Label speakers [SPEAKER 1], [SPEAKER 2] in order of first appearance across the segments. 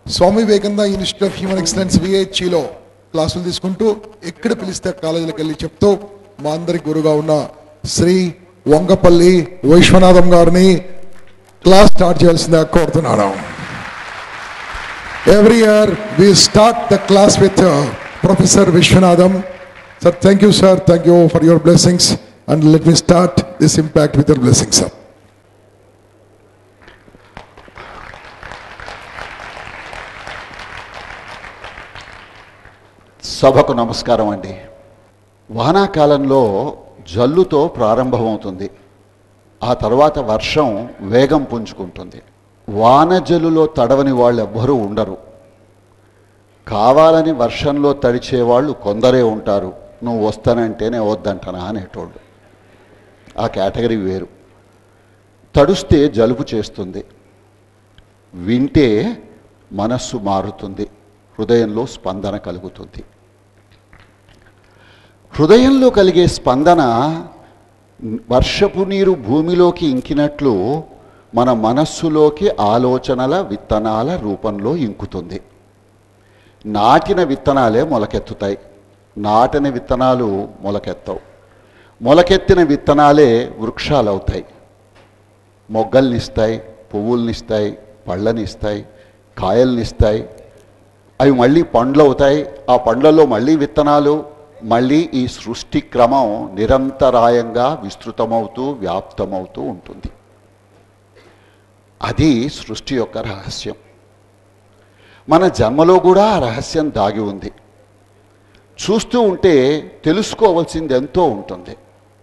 [SPEAKER 1] Swamy Vivekananda institute of human excellence విహెచ్లో క్లాసులు తీసుకుంటూ ఎక్కడ పిలిస్తే కాలేజీలకు వెళ్ళి చెప్తూ మా అందరి గురుగా ఉన్న శ్రీ వంగపల్లి వైశ్వనాథం గారిని క్లాస్ స్టార్ట్ చేయాల్సిందిగా కోరుతున్నాను every year we start the class with professor Vishwanatham sir thank you sir thank you for your blessings and let me start this impact with your blessings sir
[SPEAKER 2] సభకు నమస్కారం అండి వానాకాలంలో జల్లుతో ప్రారంభమవుతుంది ఆ తర్వాత వర్షం వేగం పుంజుకుంటుంది వాన జల్లులో తడవని వాళ్ళు ఎవ్వరూ ఉండరు కావాలని వర్షంలో తడిచే వాళ్ళు కొందరే ఉంటారు నువ్వు వస్తానంటేనే వద్దంటనా అనేటోళ్ళు ఆ కేటగిరీ వేరు తడుస్తే జలుబు చేస్తుంది వింటే మనస్సు మారుతుంది హృదయంలో స్పందన కలుగుతుంది హృదయంలో కలిగే స్పందన వర్షపు నీరు భూమిలోకి ఇంకినట్లు మన మనస్సులోకి ఆలోచనల విత్తనాల రూపంలో ఇంకుతుంది నాటిన విత్తనాలే మొలకెత్తుతాయి నాటిన విత్తనాలు మొలకెత్తవు మొలకెత్తిన విత్తనాలే వృక్షాలవుతాయి మొగ్గల్నిస్తాయి పువ్వుల్నిస్తాయి పళ్ళనిస్తాయి కాయల్నిస్తాయి అవి మళ్ళీ పండ్లు అవుతాయి ఆ పండ్లలో మళ్ళీ విత్తనాలు మళ్ళీ ఈ సృష్టి క్రమం నిరంతరాయంగా విస్తృతమవుతూ వ్యాప్తమవుతూ ఉంటుంది అది సృష్టి యొక్క రహస్యం మన జన్మలో కూడా ఆ రహస్యం దాగి ఉంది చూస్తూ ఉంటే తెలుసుకోవాల్సింది ఎంతో ఉంటుంది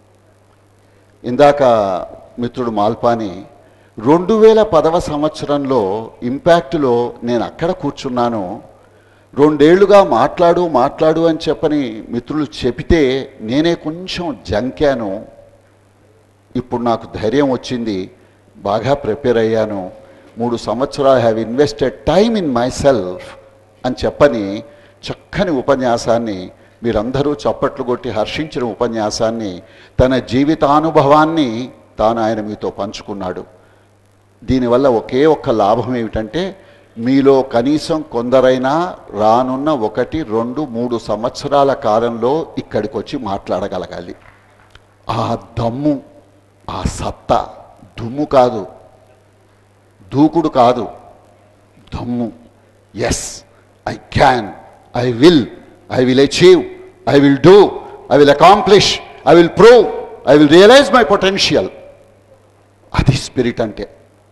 [SPEAKER 2] ఇందాక మిత్రుడు మాల్పాని రెండు వేల పదవ సంవత్సరంలో ఇంపాక్ట్లో నేను అక్కడ కూర్చున్నాను రెండేళ్లుగా మాట్లాడు మాట్లాడు అని చెప్పని మిత్రులు చెబితే నేనే కొంచెం జంకాను ఇప్పుడు నాకు ధైర్యం వచ్చింది బాగా ప్రిపేర్ అయ్యాను మూడు సంవత్సరాలు have invested time in myself అని చెప్పని చక్కని ఉపన్యాసాన్ని మీరందరూ చప్పట్లు కొట్టి హర్షించిన ఉపన్యాసాన్ని తన జీవితానుభవాన్ని తాను ఆయన మీతో పంచుకున్నాడు దీనివల్ల ఒకే ఒక్క లాభం ఏమిటంటే మీలో కనీసం కొందరైనా రానున్న ఒకటి రెండు మూడు సంవత్సరాల కాలంలో ఇక్కడికి వచ్చి మాట్లాడగలగాలి ఆ దమ్ము ఆ సత్తా దుమ్ము కాదు దూకుడు కాదు దమ్ము yes I can I will I will achieve I will do I will accomplish I will prove I will realise my potential అది స్పిరిట్ అంటే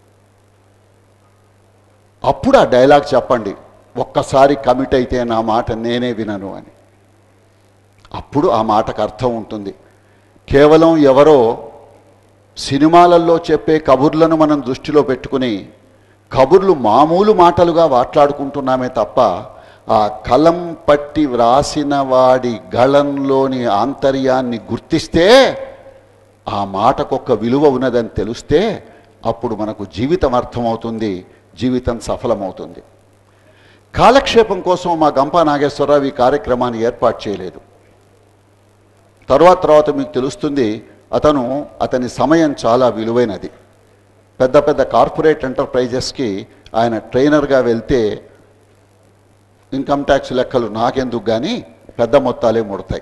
[SPEAKER 2] అప్పుడు ఆ డైలాగ్ చెప్పండి ఒక్కసారి కమిట్ అయితే నా మాట నేనే వినను అని అప్పుడు ఆ మాటకు అర్థం ఉంటుంది కేవలం ఎవరో సినిమాలలో చెప్పే కబుర్లను మనం దృష్టిలో పెట్టుకుని కబుర్లు మామూలు మాటలుగా మాట్లాడుకుంటున్నామే తప్ప ఆ కలం పట్టి వ్రాసిన వాడి గళంలోని ఆంతర్యాన్ని గుర్తిస్తే ఆ మాటకొక్క విలువ ఉన్నదని తెలిస్తే అప్పుడు మనకు జీవితం అర్థమవుతుంది జీవితం సఫలమవుతుంది కాలక్షేపం కోసం మా గంపా నాగేశ్వరరావు ఈ కార్యక్రమాన్ని ఏర్పాటు చేయలేదు తర్వాత తర్వాత మీకు తెలుస్తుంది అతను అతని సమయం చాలా విలువైనది పెద్ద పెద్ద కార్పొరేట్ ఎంటర్ప్రైజెస్కి ఆయన ట్రైనర్గా వెళ్తే ఇన్కమ్ ట్యాక్స్ లెక్కలు నాకెందుకు కానీ పెద్ద మొత్తాలే ముడతాయి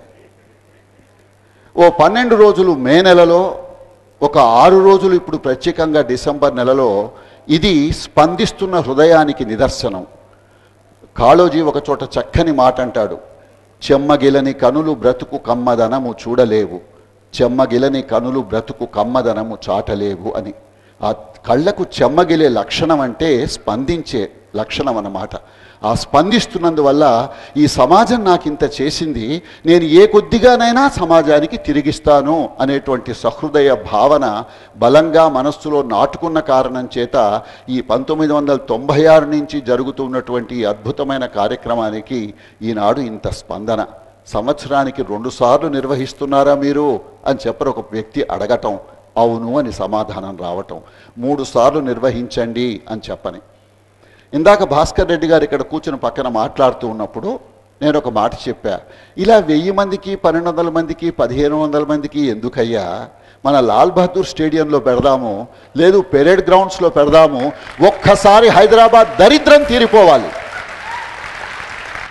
[SPEAKER 2] ఓ పన్నెండు రోజులు మే నెలలో ఒక ఆరు రోజులు ఇప్పుడు ప్రత్యేకంగా డిసెంబర్ నెలలో ఇది స్పందిస్తున్న హృదయానికి నిదర్శనం కాళోజీ ఒక చోట చక్కని మాట అంటాడు చెమ్మగిలని కనులు బ్రతుకు కమ్మదనము చూడలేవు చెమ్మగిలని కనులు బ్రతుకు కమ్మదనము చాటలేవు అని ఆ కళ్ళకు చెమ్మగిలే లక్షణం అంటే స్పందించే లక్షణం అన్నమాట ఆ స్పందిస్తున్నందువల్ల ఈ సమాజం నాకు ఇంత చేసింది నేను ఏ కొద్దిగానైనా సమాజానికి తిరిగిస్తాను అనేటువంటి సహృదయ భావన బలంగా మనస్సులో నాటుకున్న కారణం చేత ఈ పంతొమ్మిది వందల తొంభై ఆరు నుంచి జరుగుతున్నటువంటి ఈ అద్భుతమైన కార్యక్రమానికి ఈనాడు ఇంత స్పందన సంవత్సరానికి రెండుసార్లు నిర్వహిస్తున్నారా మీరు అని చెప్పరు ఒక వ్యక్తి అడగటం అవును అని సమాధానం రావటం మూడు సార్లు నిర్వహించండి అని చెప్పని ఇందాక భాస్కర్ రెడ్డి గారు ఇక్కడ కూర్చుని పక్కన మాట్లాడుతూ ఉన్నప్పుడు నేను ఒక మాట చెప్పా ఇలా వెయ్యి మందికి పన్నెండు వందల మందికి పదిహేను వందల మందికి ఎందుకయ్యా మన లాల్ బహదూర్ స్టేడియంలో పెడదాము లేదు పెరేడ్ గ్రౌండ్స్లో పెడదాము ఒక్కసారి హైదరాబాద్ దరిద్రం తీరిపోవాలి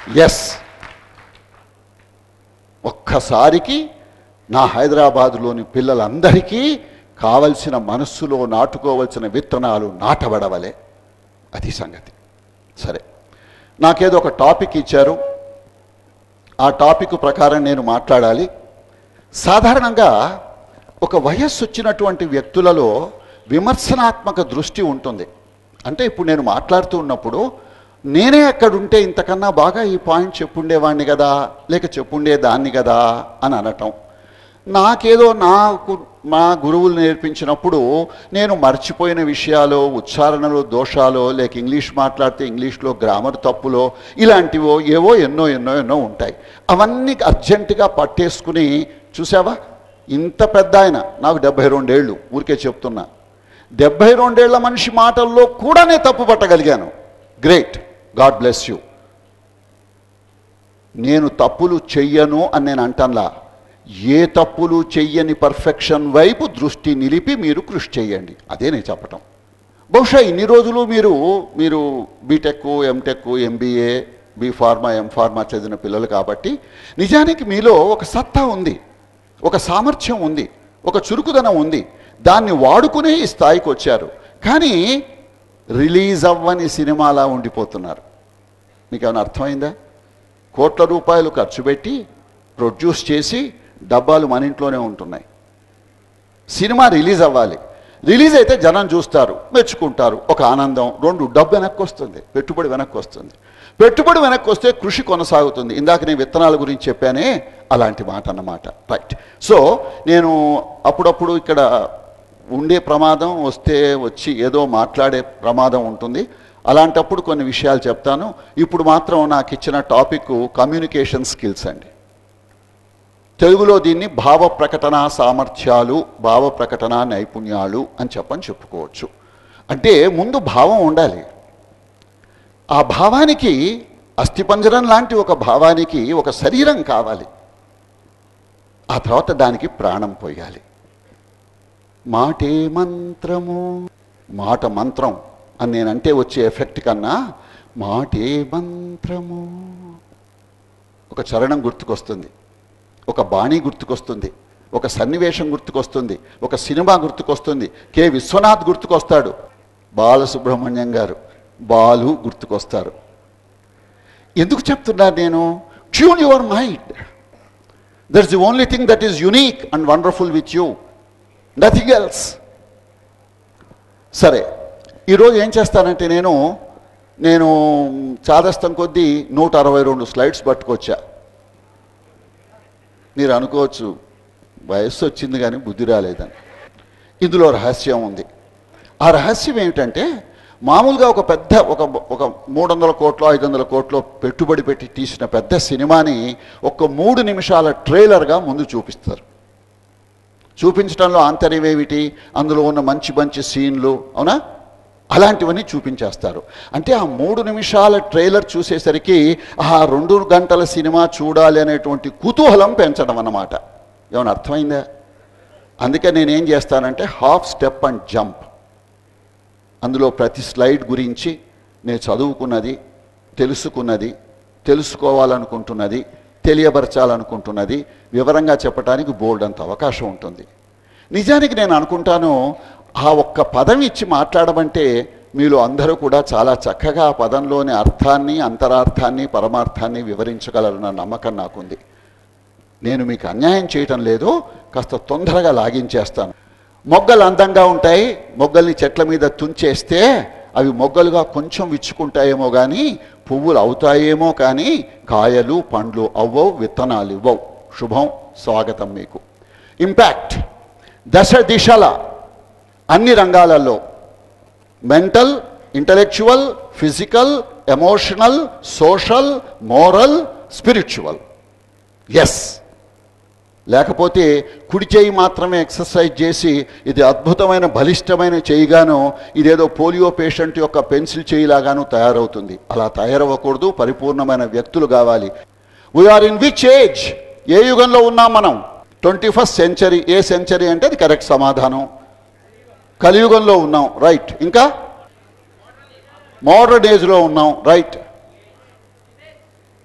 [SPEAKER 2] ఎస్ ఒక్కసారికి నా హైదరాబాదులోని పిల్లలందరికీ కావలసిన మనస్సులో నాటుకోవలసిన విత్తనాలు నాటబడవలే అది సంగతి సరే నాకేదో ఒక టాపిక్ ఇచ్చారు ఆ టాపిక్ ప్రకారం నేను మాట్లాడాలి సాధారణంగా ఒక వయస్సు వచ్చినటువంటి వ్యక్తులలో విమర్శనాత్మక దృష్టి ఉంటుంది అంటే ఇప్పుడు నేను మాట్లాడుతూ ఉన్నప్పుడు నేనే అక్కడ ఉంటే ఇంతకన్నా బాగా ఈ పాయింట్ చెప్పుండేవాడిని కదా లేక చెప్పుండే దాన్ని కదా అని అనటం నాకేదో నాకు మా గురువులు నేర్పించినప్పుడు నేను మర్చిపోయిన విషయాలు ఉచ్చారణలో దోషాలు లేక ఇంగ్లీష్ మాట్లాడితే ఇంగ్లీష్లో గ్రామర్ తప్పులో ఇలాంటివో ఏవో ఎన్నో ఎన్నో ఎన్నో ఉంటాయి అవన్నీ అర్జెంటుగా పట్టేసుకుని చూసావా ఇంత పెద్ద ఆయన నాకు డెబ్బై రెండేళ్ళు ఊరికే చెప్తున్నా డెబ్బై రెండేళ్ల మనిషి మాటల్లో కూడా నేను తప్పు పట్టగలిగాను గ్రేట్ గాడ్ బ్లెస్ యూ నేను తప్పులు చెయ్యను అని నేను అంటంలా ఏ తప్పులు చెయ్యని పర్ఫెక్షన్ వైపు దృష్టి నిలిపి మీరు కృషి చేయండి అదే నేను చెప్పటం బహుశా ఇన్ని రోజులు మీరు మీరు B Tech M Tech MBA B pharma M pharma చదివిన పిల్లలు కాబట్టి నిజానికి మీలో ఒక సత్తా ఉంది ఒక సామర్థ్యం ఉంది ఒక చురుకుదనం ఉంది దాన్ని వాడుకునే ఈ స్థాయికి వచ్చారు కానీ రిలీజ్ అవ్వని సినిమాలా ఉండిపోతున్నారు మీకు ఏమైనా అర్థమైందా కోట్ల రూపాయలు ఖర్చు పెట్టి ప్రొడ్యూస్ చేసి డబ్బాలు మన ఇంట్లోనే ఉంటున్నాయి సినిమా రిలీజ్ అవ్వాలి రిలీజ్ అయితే జనం చూస్తారు మెచ్చుకుంటారు ఒక ఆనందం రెండు డబ్బు వెనక్కి వస్తుంది పెట్టుబడి వెనక్కి వస్తుంది పెట్టుబడి వెనక్కి వస్తే కృషి కొనసాగుతుంది ఇందాక నేను విత్తనాల గురించి చెప్పానే అలాంటి మాట అన్నమాట రైట్ సో నేను అప్పుడప్పుడు ఇక్కడ ఉండే ప్రమాదం వస్తే వచ్చి ఏదో మాట్లాడే ప్రమాదం ఉంటుంది అలాంటప్పుడు కొన్ని విషయాలు చెప్తాను ఇప్పుడు మాత్రం నాకు ఇచ్చిన టాపిక్ కమ్యూనికేషన్ స్కిల్స్ అండి తెలుగులో దీన్ని భావ ప్రకటన సామర్థ్యాలు భావ ప్రకటన నైపుణ్యాలు అని చెప్పని చెప్పుకోవచ్చు అంటే ముందు భావం ఉండాలి ఆ భావానికి అస్థిపంజరం లాంటి ఒక భావానికి ఒక శరీరం కావాలి ఆ తర్వాత దానికి ప్రాణం పోయాలి మాటే మంత్రము మాట మంత్రం అని నేనంటే వచ్చే ఎఫెక్ట్ కన్నా మాటే మంత్రము ఒక చరణం గుర్తుకొస్తుంది ఒక బాణీ గుర్తుకొస్తుంది ఒక సన్నివేశం గుర్తుకొస్తుంది ఒక సినిమా గుర్తుకొస్తుంది కె విశ్వనాథ్ గుర్తుకొస్తాడు బాలసుబ్రహ్మణ్యం గారు బాలు గుర్తుకొస్తారు ఎందుకు చెప్తున్నారు నేను tune your mind that's the only thing that is unique and wonderful with you nothing else సరే ఈరోజు ఏం చేస్తానంటే నేను నేను చాదస్తం కొద్దీ నూట అరవై రెండు స్లైడ్స్ పట్టుకొచ్చా మీరు అనుకోవచ్చు వయస్సు వచ్చింది కానీ బుద్ధి రాలేదని ఇందులో రహస్యం ఉంది ఆ రహస్యం ఏమిటంటే మామూలుగా ఒక పెద్ద ఒక ఒక మూడు వందల కోట్లో ఐదు వందల కోట్లో పెట్టుబడి పెట్టి తీసిన పెద్ద సినిమాని ఒక మూడు నిమిషాల ట్రైలర్గా ముందు చూపిస్తారు చూపించడంలో ఆంతర్యం ఏమిటి అందులో ఉన్న మంచి మంచి సీన్లు అవునా అలాంటివన్నీ చూపించేస్తారు అంటే ఆ మూడు నిమిషాల ట్రైలర్ చూసేసరికి ఆ రెండు గంటల సినిమా చూడాలి అనేటువంటి కుతూహలం పెంచడం అన్నమాట ఏమైనా అర్థమైందా అందుకే నేనేం చేస్తానంటే హాఫ్ స్టెప్ అండ్ జంప్ అందులో ప్రతి స్లైడ్ గురించి నేను చదువుకున్నది తెలుసుకున్నది తెలుసుకోవాలనుకుంటున్నది తెలియపరచాలనుకుంటున్నది వివరంగా చెప్పడానికి బోర్డు అంత అవకాశం ఉంటుంది నిజానికి నేను అనుకుంటాను ఆ ఒక్క పదం ఇచ్చి మాట్లాడమంటే మీలో అందరూ కూడా చాలా చక్కగా ఆ పదంలోని అర్థాన్ని అంతరార్థాన్ని పరమార్థాన్ని వివరించగలరన్న నమ్మకం నాకుంది నేను మీకు అన్యాయం చేయటం లేదు కాస్త తొందరగా లాగించేస్తాను మొగ్గలు అందంగా ఉంటాయి మొగ్గల్ని చెట్ల మీద తుంచేస్తే అవి మొగ్గలుగా కొంచెం విచ్చుకుంటాయేమో కానీ పువ్వులు అవుతాయేమో కానీ కాయలు పండ్లు అవ్వవు విత్తనాలు ఇవ్వవు శుభం స్వాగతం మీకు ఇంపాక్ట్ దశ దిశల అన్ని రంగాలలో mental intellectual physical emotional social moral spiritual yes లేకపోతే కుడి చేయి మాత్రమే ఎక్సర్సైజ్ చేసి ఇది అద్భుతమైన బలిష్టమైన చేయిగాను ఇదేదో పోలియో పేషెంట్ యొక్క పెన్సిల్ చేయిలాగాను తయారవుతుంది అలా తయారవ్వకూడదు పరిపూర్ణమైన వ్యక్తులు కావాలి వీఆర్ ఇన్ విచ్ ఏజ్ ఏ యుగంలో ఉన్నాం మనం ట్వంటీ ఫస్ట్ సెంచరీ ఏ సెంచరీ అంటే అది కరెక్ట్ సమాధానం కలియుగంలో ఉన్నాం రైట్ ఇంకా మోడర్న్ ఏజ్లో ఉన్నాం రైట్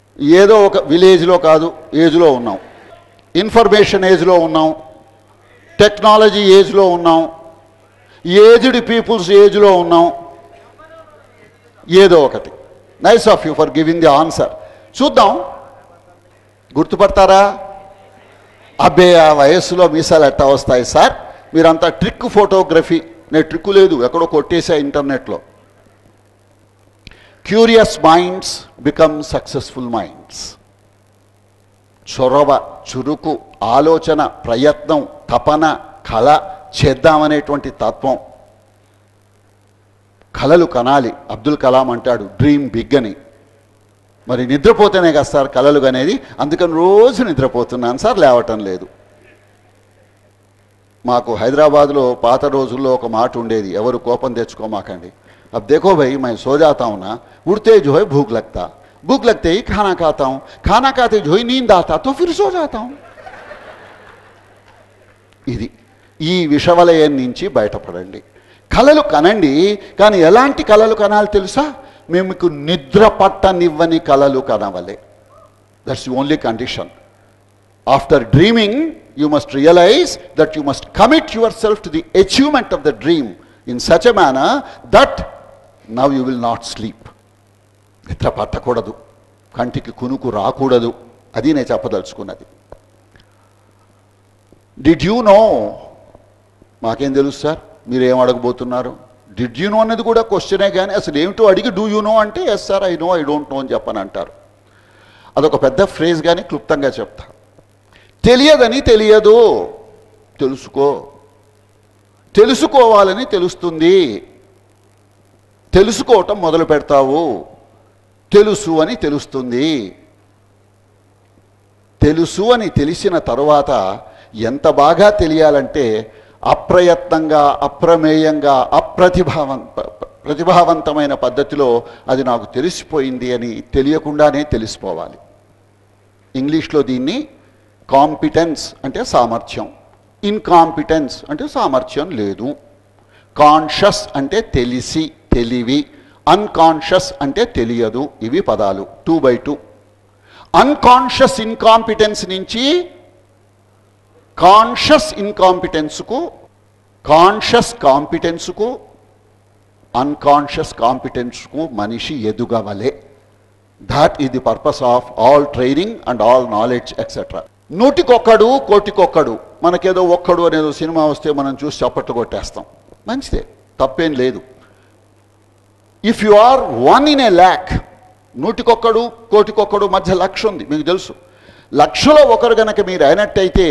[SPEAKER 2] ఏదో ఒక విలేజ్లో కాదు ఏజ్లో ఉన్నాం ఇన్ఫర్మేషన్ ఏజ్లో ఉన్నాం టెక్నాలజీ ఏజ్లో ఉన్నాం ఏజ్డ్ పీపుల్స్ ఏజ్లో ఉన్నాం ఏదో ఒకటి nice of you for giving the answer చూద్దాం గుర్తుపడతారా అబ్బే ఆ వయస్సులో మీసాలు ఎట్టా వస్తాయి సార్ మీరంతా ట్రిక్ ఫోటోగ్రఫీ నేను ట్రిక్ లేదు ఎక్కడో కొట్టేసా ఇంటర్నెట్లో curious minds become successful minds చొరవ చురుకు ఆలోచన ప్రయత్నం తపన కళ చేద్దామనేటువంటి తత్వం కళలు కనాలి అబ్దుల్ కలాం అంటాడు డ్రీమ్ బిగ్ అని మరి నిద్రపోతేనే కదా సార్ కళలు అనేది అందుకని రోజు నిద్రపోతున్నాను సార్ లేవటం లేదు మాకు హైదరాబాద్లో పాత రోజుల్లో ఒక మాట ఉండేది ఎవరు కోపం తెచ్చుకోమాకండి अब देखो भाई मैं सो जाता हूँ ना उठते जो है भूख लगता भूख लगते ही खाना खाता हूँ खाना खाते जो ही नींद आता तो फिर सो जाता हूँ ఇది ఈ విషవలయం నుంచి బయటపడండి కళలు కనండి కానీ ఎలాంటి కళలు కనాలి తెలుసా మేము మీకు నిద్ర పట్టనివ్వని కళలు కనవలే that's the only condition after dreaming you must realise that you must commit yourself to the achievement of the dream in such a manner that now you will not sleep నిద్ర పట్టకూడదు కంటికి కునుకు రాకూడదు అది నేను చెప్పదలుచుకున్నది did you know మాకేం తెలుసు సార్ మీరు ఏం అడగబోతున్నారు డిడ్ యూ నో అనేది కూడా క్వశ్చనే కానీ అసలు ఏమిటో అడిగి డూ యూ నో అంటే yes sir I know I don't know అని చెప్పని అంటారు అదొక పెద్ద ఫ్రేజ్ కానీ క్లుప్తంగా చెప్తా తెలియదని తెలియదు తెలుసుకో తెలుసుకోవాలని తెలుస్తుంది తెలుసుకోవటం మొదలు పెడతావు తెలుసు అని తెలుస్తుంది తెలుసు అని తెలిసిన తరువాత ఎంత బాగా తెలియాలంటే అప్రయత్నంగా అప్రమేయంగా అప్రతిభావం ప్రతిభావంతమైన పద్ధతిలో అది నాకు తెలిసిపోయింది అని తెలియకుండానే తెలిసిపోవాలి ఇంగ్లీష్లో దీన్ని కాంపిటెన్స్ అంటే సామర్థ్యం ఇన్కాంపిటెన్స్ అంటే సామర్థ్యం లేదు కాన్షియస్ అంటే తెలిసి తెలివి అన్కాన్షియస్ అంటే తెలియదు ఇవి పదాలు two by two unconscious incompetence నుంచి కాన్షియస్ ఇన్కాంపిటెన్స్కు కాన్షియస్ కాంపిటెన్స్కు అన్కాన్షియస్ కాంపిటెన్స్కు మనిషి ఎదుగవలే that is the purpose of all training and all knowledge etcetera నూటికొక్కడు కోటికొక్కడు మనకేదో ఒక్కడు అనేదో సినిమా వస్తే మనం చూసి చప్పట్లు కొట్టేస్తాం మంచిదే తప్పేం లేదు if you are one in a lakh నూటికొక్కడు కోటికొక్కడు మధ్య లక్ష ఉంది మీకు తెలుసు లక్షలో ఒకరు గనక మీరు అయినట్టయితే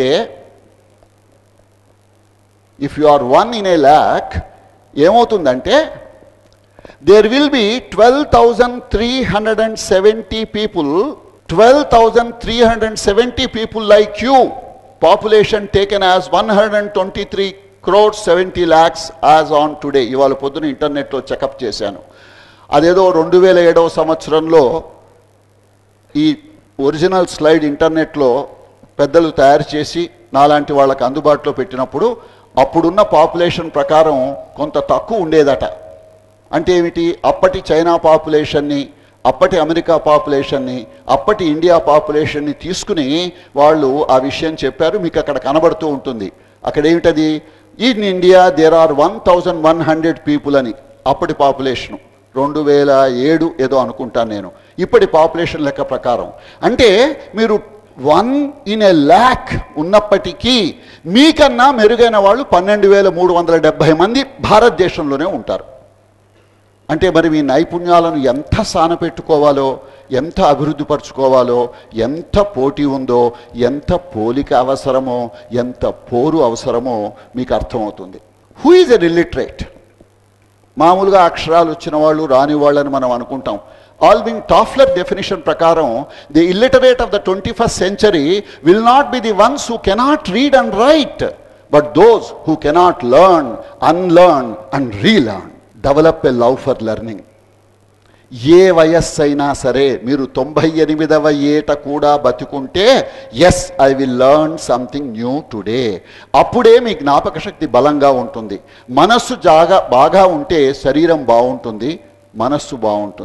[SPEAKER 2] if you are one in a lakh ఏమవుతుందంటే there will be twelve thousand three hundred and seventy people twelve thousand three hundred and seventy people like you population taken as one hundred and twenty three crores seventy lakhs as on today ఇవాళ పొద్దున ఇంటర్నెట్లో checkup చేశాను అదేదో రెండు వేల ఏడవ సంవత్సరంలో ఈ ఒరిజినల్ స్లైడ్ ఇంటర్నెట్లో పెద్దలు తయారు చేసి నాలాంటి వాళ్ళకి అందుబాటులో పెట్టినప్పుడు అప్పుడున్న పాపులేషన్ ప్రకారం కొంత తక్కువ ఉండేదట అంటే ఏమిటి అప్పటి చైనా పాపులేషన్ని అప్పటి అమెరికా పాపులేషన్ని అప్పటి ఇండియా పాపులేషన్ని తీసుకుని వాళ్ళు ఆ విషయం చెప్పారు మీకు అక్కడ కనబడుతూ ఉంటుంది అక్కడ ఏమిటది in India there are one thousand one hundred people అని అప్పటి పాపులేషను రెండు వేల ఏడు ఏదో అనుకుంటాను నేను ఇప్పటి పాపులేషన్ లెక్క ప్రకారం అంటే మీరు వన్ ఇన్ ఏ ల్యాక్ ఉన్నప్పటికీ మీకన్నా మెరుగైన వాళ్ళు పన్నెండు వేల మూడు వందల డెబ్భై మంది భారతదేశంలోనే ఉంటారు అంటే మరి మీ నైపుణ్యాలను ఎంత సానపెట్టుకోవాలో ఎంత అభివృద్ధి పరుచుకోవాలో ఎంత పోటీ ఉందో ఎంత పోలిక అవసరమో ఎంత పోరు అవసరమో మీకు అర్థమవుతుంది హూ ఈజ్ ఎ రిలిటరేట్ మామూలుగా అక్షరాలు వచ్చిన వాళ్ళు రాని వాళ్ళని మనం అనుకుంటాం ఆల్విన్ టాఫ్లర్ డెఫినేషన్ ప్రకారం the illiterate of the twenty first century will not be the ones who cannot read and write but those who cannot learn unlearn and relearn develop a love for learning ఏ వయస్సు అయినా సరే మీరు తొంభై ఎనిమిదవ ఏట కూడా బతుకుంటే yes I will learn something new today అప్పుడే మీ జ్ఞాపక శక్తి బలంగా ఉంటుంది మనస్సు జాగా బాగా ఉంటే శరీరం బాగుంటుంది మనస్సు బాగుంటుంది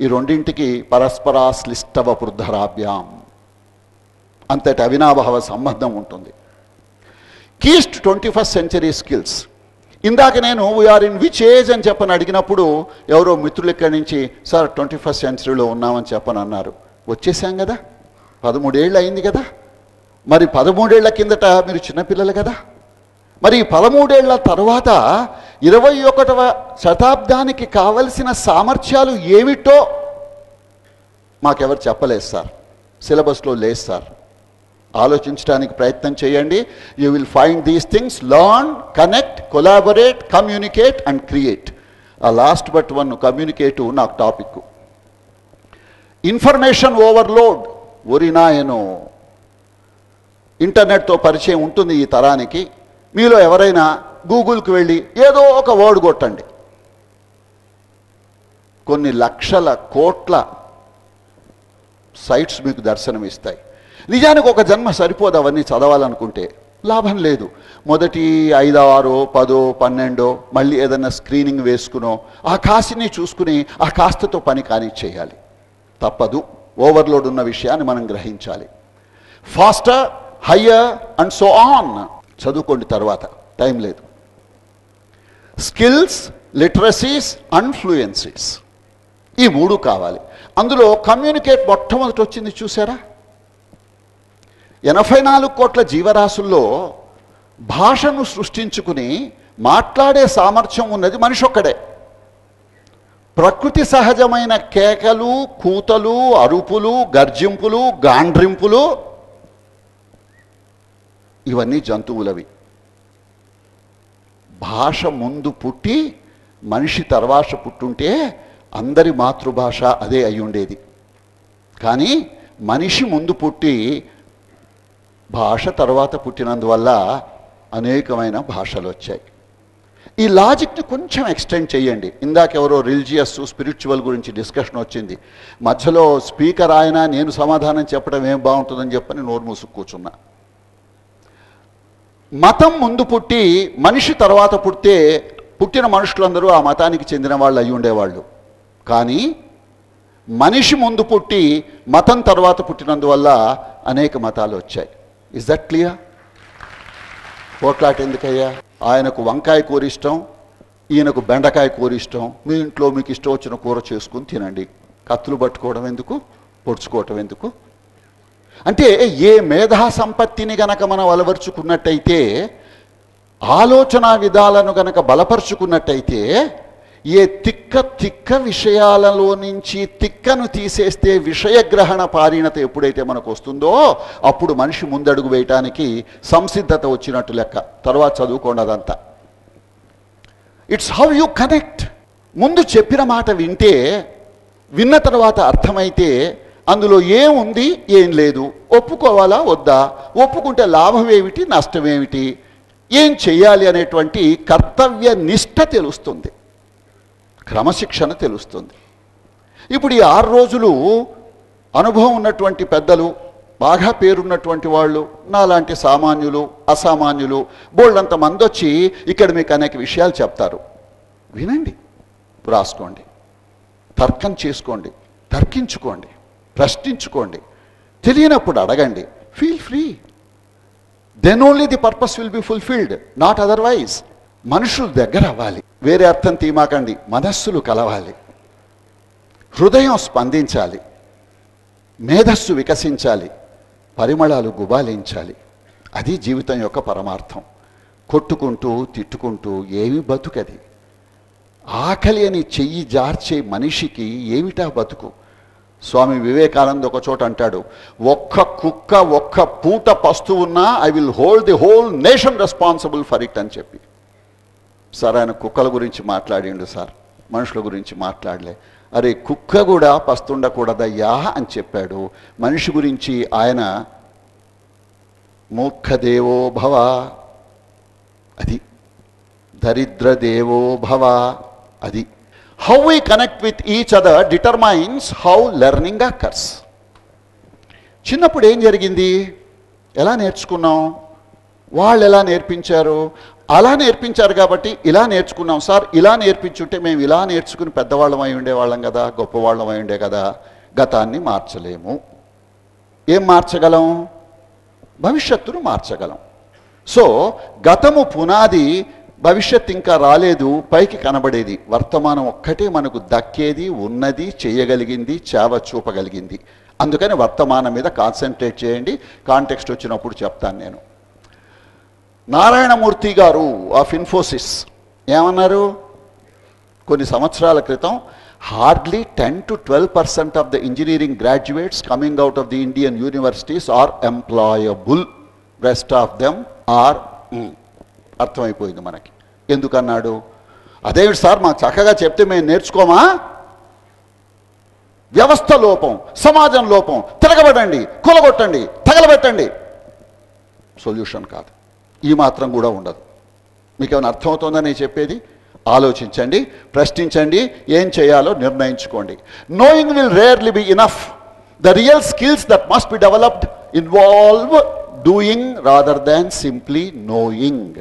[SPEAKER 2] ఈ రెండింటికి పరస్పరాశ్లిష్టవ వృద్ధరాభ్యాం అంతటి అవినాభావ సంబంధం ఉంటుంది కీస్ట్ ట్వంటీ ఫస్ట్ సెంచరీ స్కిల్స్ ఇందాక నేను వీఆర్ ఇన్ విచ్ ఏజ్ అని చెప్పని అడిగినప్పుడు ఎవరో మిత్రులు ఇక్కడి నుంచి సార్ ట్వంటీ ఫస్ట్ సెంచరీలో ఉన్నామని చెప్పని అన్నారు వచ్చేసాం కదా పదమూడేళ్ళు అయింది కదా మరి పదమూడేళ్ల కిందట మీరు చిన్నపిల్లలు కదా మరి ఈ పదమూడేళ్ల తర్వాత ఇరవై ఒకటవ శతాబ్దానికి కావలసిన సామర్థ్యాలు ఏమిటో మాకెవరు చెప్పలేదు సార్ సిలబస్లో లేదు సార్ ఆలోచించడానికి ప్రయత్నం చేయండి you will find these things learn connect collaborate communicate and create ఆ లాస్ట్ బట్ వన్ కమ్యూనికేటివ్ నాకు టాపిక్ ఇన్ఫర్మేషన్ ఓవర్లోడ్ ఒరినాయను ఇంటర్నెట్తో పరిచయం ఉంటుంది ఈ తరానికి మీలో ఎవరైనా గూగుల్కి వెళ్ళి ఏదో ఒక వర్డ్ కొట్టండి కొన్ని లక్షల కోట్ల సైట్స్ మీకు దర్శనమిస్తాయి నిజానికి ఒక జన్మ సరిపోదు అవన్నీ చదవాలనుకుంటే లాభం లేదు మొదటి ఐదో ఆరో పదో పన్నెండో మళ్ళీ ఏదైనా స్క్రీనింగ్ వేసుకునో ఆ కాసిని చూసుకుని ఆ కాస్తతో పని కాని చేయాలి తప్పదు ఓవర్లోడ్ ఉన్న విషయాన్ని మనం గ్రహించాలి faster higher and so on చదువుకోండి తర్వాత టైం లేదు స్కిల్స్ లిటరసీస్ అండ్ ఫ్లూయెన్సీస్ ఈ మూడు కావాలి అందులో కమ్యూనికేట్ మొట్టమొదటి వచ్చింది చూసారా ఎనభై నాలుగు కోట్ల జీవరాశుల్లో భాషను సృష్టించుకుని మాట్లాడే సామర్థ్యం ఉన్నది మనిషి ఒక్కడే ప్రకృతి సహజమైన కేకలు కూతలు అరుపులు గర్జింపులు గాండ్రింపులు ఇవన్నీ జంతువులవి భాష ముందు పుట్టి మనిషి తర్వాత పుట్టుంటే అందరి మాతృభాష అదే అయి ఉండేది కానీ మనిషి ముందు పుట్టి భాష తర్వాత పుట్టినందువల్ల అనేకమైన భాషలు వచ్చాయి ఈ లాజిక్ని కొంచెం ఎక్స్టెండ్ చేయండి ఇందాక ఎవరో రిలీజియస్ స్పిరిచువల్ గురించి డిస్కషన్ వచ్చింది మధ్యలో స్పీకర్ ఆయన నేను సమాధానం చెప్పడం ఏం బాగుంటుందని చెప్పని నోరు మూసుకు కూర్చున్నా మతం ముందు పుట్టి మనిషి తర్వాత పుట్టే పుట్టిన మనుషులందరూ ఆ మతానికి చెందిన వాళ్ళు అయి ఉండేవాళ్ళు కానీ మనిషి ముందు పుట్టి మతం తర్వాత పుట్టినందువల్ల అనేక మతాలు వచ్చాయి ఇస్ దట్ క్లియర్ పోట్లాట ఎందుకయ్యా ఆయనకు వంకాయ కూర ఇష్టం ఈయనకు బెండకాయ కూర ఇష్టం మీ ఇంట్లో మీకు ఇష్టం వచ్చిన కూర చేసుకుని తినండి కత్తులు పట్టుకోవడం ఎందుకు పొడుచుకోవటం ఎందుకు అంటే ఏ మేధా సంపత్తిని గనక మనం అలవరుచుకున్నట్టయితే ఆలోచన విధాలను గనక బలపరుచుకున్నట్టయితే ఏ తిక్క తిక్క విషయాలలో నుంచి తిక్కను తీసేస్తే విషయగ్రహణ పారీణత ఎప్పుడైతే మనకు వస్తుందో అప్పుడు మనిషి ముందడుగు వేయటానికి సంసిద్ధత వచ్చినట్టు లెక్క తర్వాత చదువుకోండి అదంతా ఇట్స్ హౌ యు కనెక్ట్ ముందు చెప్పిన మాట వింటే విన్న తర్వాత అర్థమైతే అందులో ఏముంది ఏం లేదు ఒప్పుకోవాలా వద్దా ఒప్పుకుంటే లాభం ఏమిటి నష్టం ఏమిటి ఏం చెయ్యాలి అనేటువంటి కర్తవ్య నిష్ట తెలుస్తుంది క్రమశిక్షణ తెలుస్తుంది ఇప్పుడు ఈ ఆరు రోజులు అనుభవం ఉన్నటువంటి పెద్దలు బాగా పేరున్నటువంటి వాళ్ళు నాలాంటి సామాన్యులు అసామాన్యులు బోల్డంత మంది వచ్చి ఇక్కడ మీకు అనేక విషయాలు చెప్తారు వినండి రాసుకోండి తర్కం చేసుకోండి తర్కించుకోండి ప్రశ్నించుకోండి తెలియనప్పుడు అడగండి feel free then only the purpose will be fulfilled not otherwise మనుషులు దగ్గర అవ్వాలి వేరే అర్థం తీమాకండి మనస్సులు కలవాలి హృదయం స్పందించాలి మేధస్సు వికసించాలి పరిమళాలు గుబాలించాలి అది జీవితం యొక్క పరమార్థం కొట్టుకుంటూ తిట్టుకుంటూ ఏమి బతుకది ఆకలి అని చెయ్యి జార్చే మనిషికి ఏమిటా బతుకు స్వామి వివేకానంద్ ఒక చోట అంటాడు ఒక్క కుక్క ఒక్క పూట పస్తు ఉన్నా I will hold the whole nation responsible for it అని చెప్పి సార్ ఆయన కుక్కల గురించి మాట్లాడిండు సార్ మనుషుల గురించి మాట్లాడలే అరే కుక్క కూడా పస్తుండకూడదయ్యా అని చెప్పాడు మనిషి గురించి ఆయన మూర్ఖదేవో భవ అది దరిద్ర దేవో భవ అది how we connect with each other determines how learning occurs చిన్నప్పుడు ఏం జరిగింది ఎలా నేర్చుకున్నాం వాళ్ళు ఎలా నేర్పించారు అలా నేర్పించారు కాబట్టి ఇలా నేర్చుకున్నాం సార్ ఇలా నేర్పించుంటే మేము ఇలా నేర్చుకుని పెద్దవాళ్ళం అయి ఉండేవాళ్ళం కదా గొప్పవాళ్ళం అయి ఉండే కదా గతాన్ని మార్చలేము ఏం మార్చగలం భవిష్యత్తును మార్చగలం సో గతము పునాది భవిష్యత్ ఇంకా రాలేదు పైకి కనబడేది వర్తమానం ఒక్కటే మనకు దక్కేది ఉన్నది చేయగలిగింది చేవ చూపగలిగింది అందుకని వర్తమానం మీద కాన్సన్ట్రేట్ చేయండి కాంటెక్స్ట్ వచ్చినప్పుడు చెప్తాను నేను నారాయణమూర్తి గారు ఆఫ్ ఇన్ఫోసిస్ ఏమన్నారు కొన్ని సంవత్సరాల క్రితం hardly ten to twelve percent of the engineering graduates coming out of the Indian universities are employable rest of them are అర్థమైపోయింది మనకి ఎందుకన్నాడు అదే సార్ మాకు చక్కగా చెప్తే మేము నేర్చుకోమా వ్యవస్థ లోపం సమాజం లోపం తిరగబడండి కూలగొట్టండి తగలబెట్టండి సొల్యూషన్ కాదు ఈ మాత్రం కూడా ఉండదు మీకు ఏమైనా అర్థమవుతుందని నేను చెప్పేది ఆలోచించండి ప్రశ్నించండి ఏం చేయాలో నిర్ణయించుకోండి knowing will rarely be enough the real skills that must be developed involve doing rather than simply knowing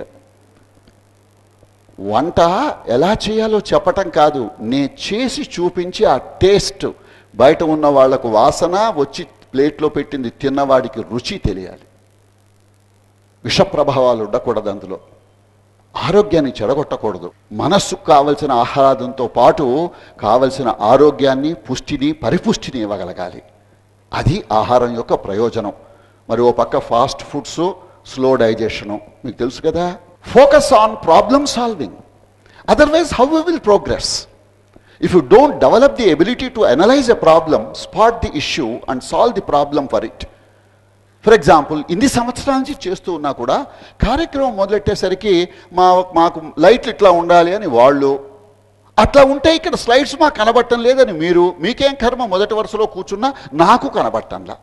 [SPEAKER 2] వంట ఎలా చేయాలో చెప్పటం కాదు నే చేసి చూపించి ఆ టేస్ట్ బయట ఉన్న వాళ్లకు వాసన వచ్చి ప్లేట్లో పెట్టింది తిన్నవాడికి రుచి తెలియాలి విష ప్రభావాలు ఉండకూడదు అందులో ఆరోగ్యాన్ని చెడగొట్టకూడదు మనస్సుకు కావలసిన ఆహ్లాదంతో పాటు కావలసిన ఆరోగ్యాన్ని పుష్టిని పరిపుష్టిని ఇవ్వగలగాలి అది ఆహారం యొక్క ప్రయోజనం మరి ఓ పక్క ఫాస్ట్ ఫుడ్స్ స్లో డైజెషను మీకు తెలుసు కదా focus on problem solving otherwise how will progress if you don't develop the ability to analyse a problem spot the issue and solve the problem for it for example ఇన్ని సంవత్సరాల నుంచి చేస్తూ ఉన్నా కూడా కార్యక్రమం మొదలెట్టేసరికి మా మాకు లైట్లు ఇట్లా ఉండాలి అని వాళ్ళు అట్లా ఉంటే ఇక్కడ స్లైడ్స్ మాకు కనబడటం లేదని మీరు మీకేం కర్మ మొదటి వరుసలో కూర్చున్నా నాకు కనబడటంలా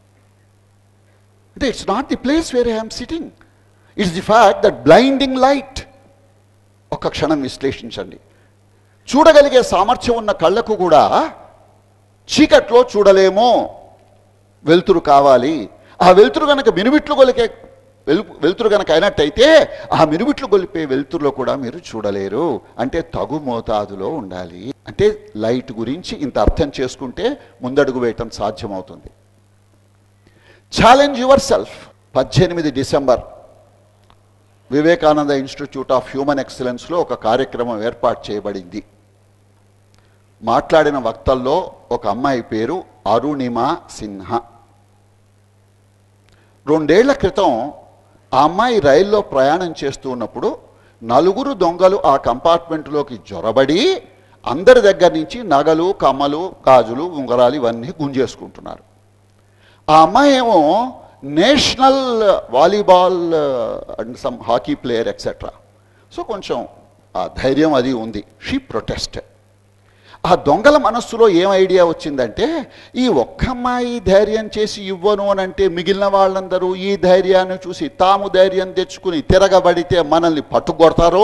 [SPEAKER 2] అంటే it's not the place where I'm sitting it's the fact that blinding light ఒక క్షణం విశ్లేషించండి చూడగలిగే సామర్థ్యం ఉన్న కళ్ళకు కూడా చీకట్లో చూడలేమో వెలుతురు కావాలి ఆ వెలుతురు గనక మినుమిట్లు గొలికే వెలు వెలుతురు గనక అయినట్టయితే ఆ మినుమిట్లు గొలిపే వెలుతురులో కూడా మీరు చూడలేరు అంటే తగు మోతాదులో ఉండాలి అంటే లైట్ గురించి ఇంత అర్థం చేసుకుంటే ముందడుగు వేయటం సాధ్యమవుతుంది ఛాలెంజ్ యువర్ సెల్ఫ్ పద్దెనిమిది December Vivekananda institute of human ఎక్సలెన్స్లో ఒక కార్యక్రమం ఏర్పాటు చేయబడింది మాట్లాడిన వక్తల్లో ఒక అమ్మాయి పేరు అరుణిమ సిన్హా రెండేళ్ల క్రితం ఆ అమ్మాయి రైల్లో ప్రయాణం చేస్తూ ఉన్నప్పుడు నలుగురు దొంగలు ఆ కంపార్ట్మెంట్లోకి జొరబడి అందరి దగ్గర నుంచి నగలు కమ్మలు గాజులు ఉంగరాలు ఇవన్నీ గుంజేసుకుంటున్నారు ఆ అమ్మాయి ఏమో national volleyball and some hockey player etcetera so కొంచెం ఆ ధైర్యం అది ఉంది షీ ప్రొటెస్ట్ ఆ దొంగల మనస్సులో ఏం ఐడియా వచ్చిందంటే ఈ ఒక్క అమ్మాయి ధైర్యం చేసి ఇవ్వను అని అంటే మిగిలిన వాళ్ళందరూ ఈ ధైర్యాన్ని చూసి తాము ధైర్యం తెచ్చుకుని తిరగబడితే మనల్ని పట్టుకొడతారు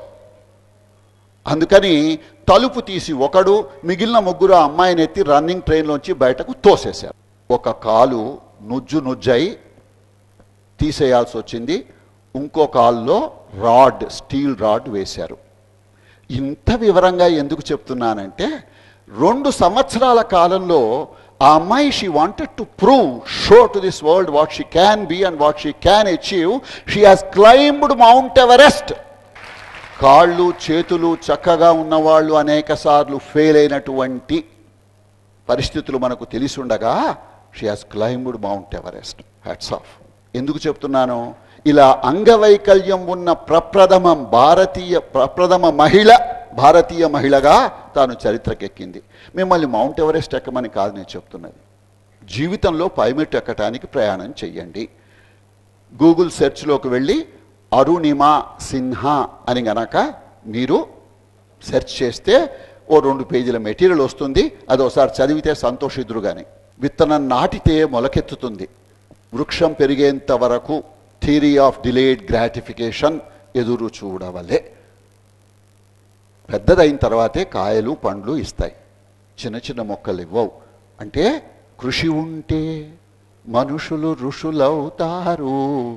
[SPEAKER 2] అందుకని తలుపు తీసి ఒకడు మిగిలిన ముగ్గురు ఆ అమ్మాయిని ఎత్తి రన్నింగ్ ట్రైన్లోంచి బయటకు తోసేశారు ఒక కాలు నుజ్జు నుజ్జై తీసేయాల్సి వచ్చింది ఇంకో కాల్లో రాడ్ స్టీల్ రాడ్ వేశారు ఇంత వివరంగా ఎందుకు చెప్తున్నానంటే రెండు సంవత్సరాల కాలంలో ఆ అమ్మాయి she wanted to prove show to this world what she can be and what she can achieve she has climbed Mount Everest కాళ్ళు చేతులు చక్కగా ఉన్నవాళ్ళు అనేక సార్లు ఫెయిల్ అయినటువంటి పరిస్థితులు మనకు తెలిసి ఉండగా she has climbed Mount Everest hats off ఎందుకు చెప్తున్నాను ఇలా అంగవైకల్యం ఉన్న ప్రప్రథమ భారతీయ ప్రప్రథమ మహిళ భారతీయ మహిళగా తాను చరిత్రకెక్కింది మిమ్మల్ని మౌంట్ ఎవరెస్ట్ ఎక్కమని కాదు నేను చెప్తున్నది జీవితంలో పైమెట్టు ఎక్కటానికి ప్రయాణం చెయ్యండి గూగుల్ సెర్చ్లోకి వెళ్ళి అరుణిమ సిన్హా అని గనక మీరు సెర్చ్ చేస్తే ఓ రెండు పేజీల మెటీరియల్ వస్తుంది అది ఒకసారి చదివితే సంతోషిద్రు కానీ విత్తనం నాటితే మొలకెత్తుతుంది వృక్షం పెరిగేంత వరకు థియరీ ఆఫ్ డిలేడ్ గ్రాటిఫికేషన్ ఎదురు చూడవలే పెద్దదైన తర్వాతే కాయలు పండ్లు ఇస్తాయి చిన్న చిన్న మొక్కలు ఇవ్వవు అంటే కృషి ఉంటే మనుషులు ఋషులవుతారు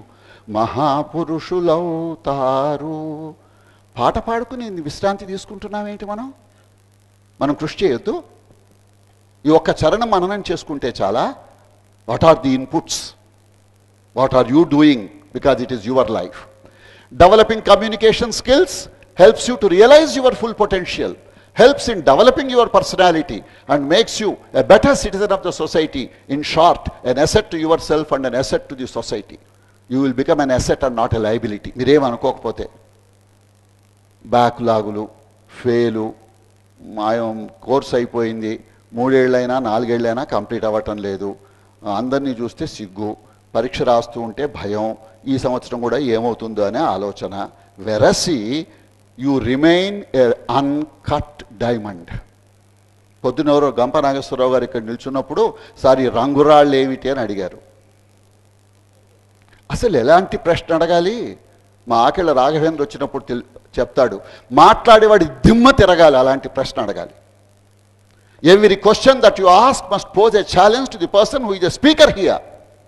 [SPEAKER 2] మహాపురుషులవుతారు పాట పాడుకుని విశ్రాంతి తీసుకుంటున్నామేంటి మనం మనం కృషి చేయొద్దు ఈ ఒక్క చరణం మననం చేసుకుంటే చాలా what are the inputs what are you doing because it is your life developing communication skills helps you to realise your full potential helps in developing your personality and makes you a better citizen of the society. In short, an asset to yourself and an asset to the society. You will become an asset and not a liability. మీరేం అనుకోకపోతే బ్యాక్లాగులు fail మాయం course అయిపోయింది మూడేళ్ళైనా నాలుగేళ్ళైనా complete అవ్వటం లేదు అందరినీ చూస్తే సిగ్గు పరీక్ష రాస్తూ ఉంటే భయం ఈ సంవత్సరం కూడా ఏమవుతుందో అనే ఆలోచన వెరసి you remain a uncut diamond పొద్దునెవరో గంప నాగేశ్వరరావు గారు ఇక్కడ నిల్చున్నప్పుడు సార్ ఈ రంగురాళ్ళు ఏమిటి అని అడిగారు అసలు ఎలాంటి ప్రశ్న అడగాలి మా ఆకెళ్ళ రాఘవేంద్ర వచ్చినప్పుడు తెల్ చెప్తాడు మాట్లాడేవాడి దిమ్మ తిరగాలి అలాంటి ప్రశ్న అడగాలి every question that you ask must pose a challenge to the person who is a speaker here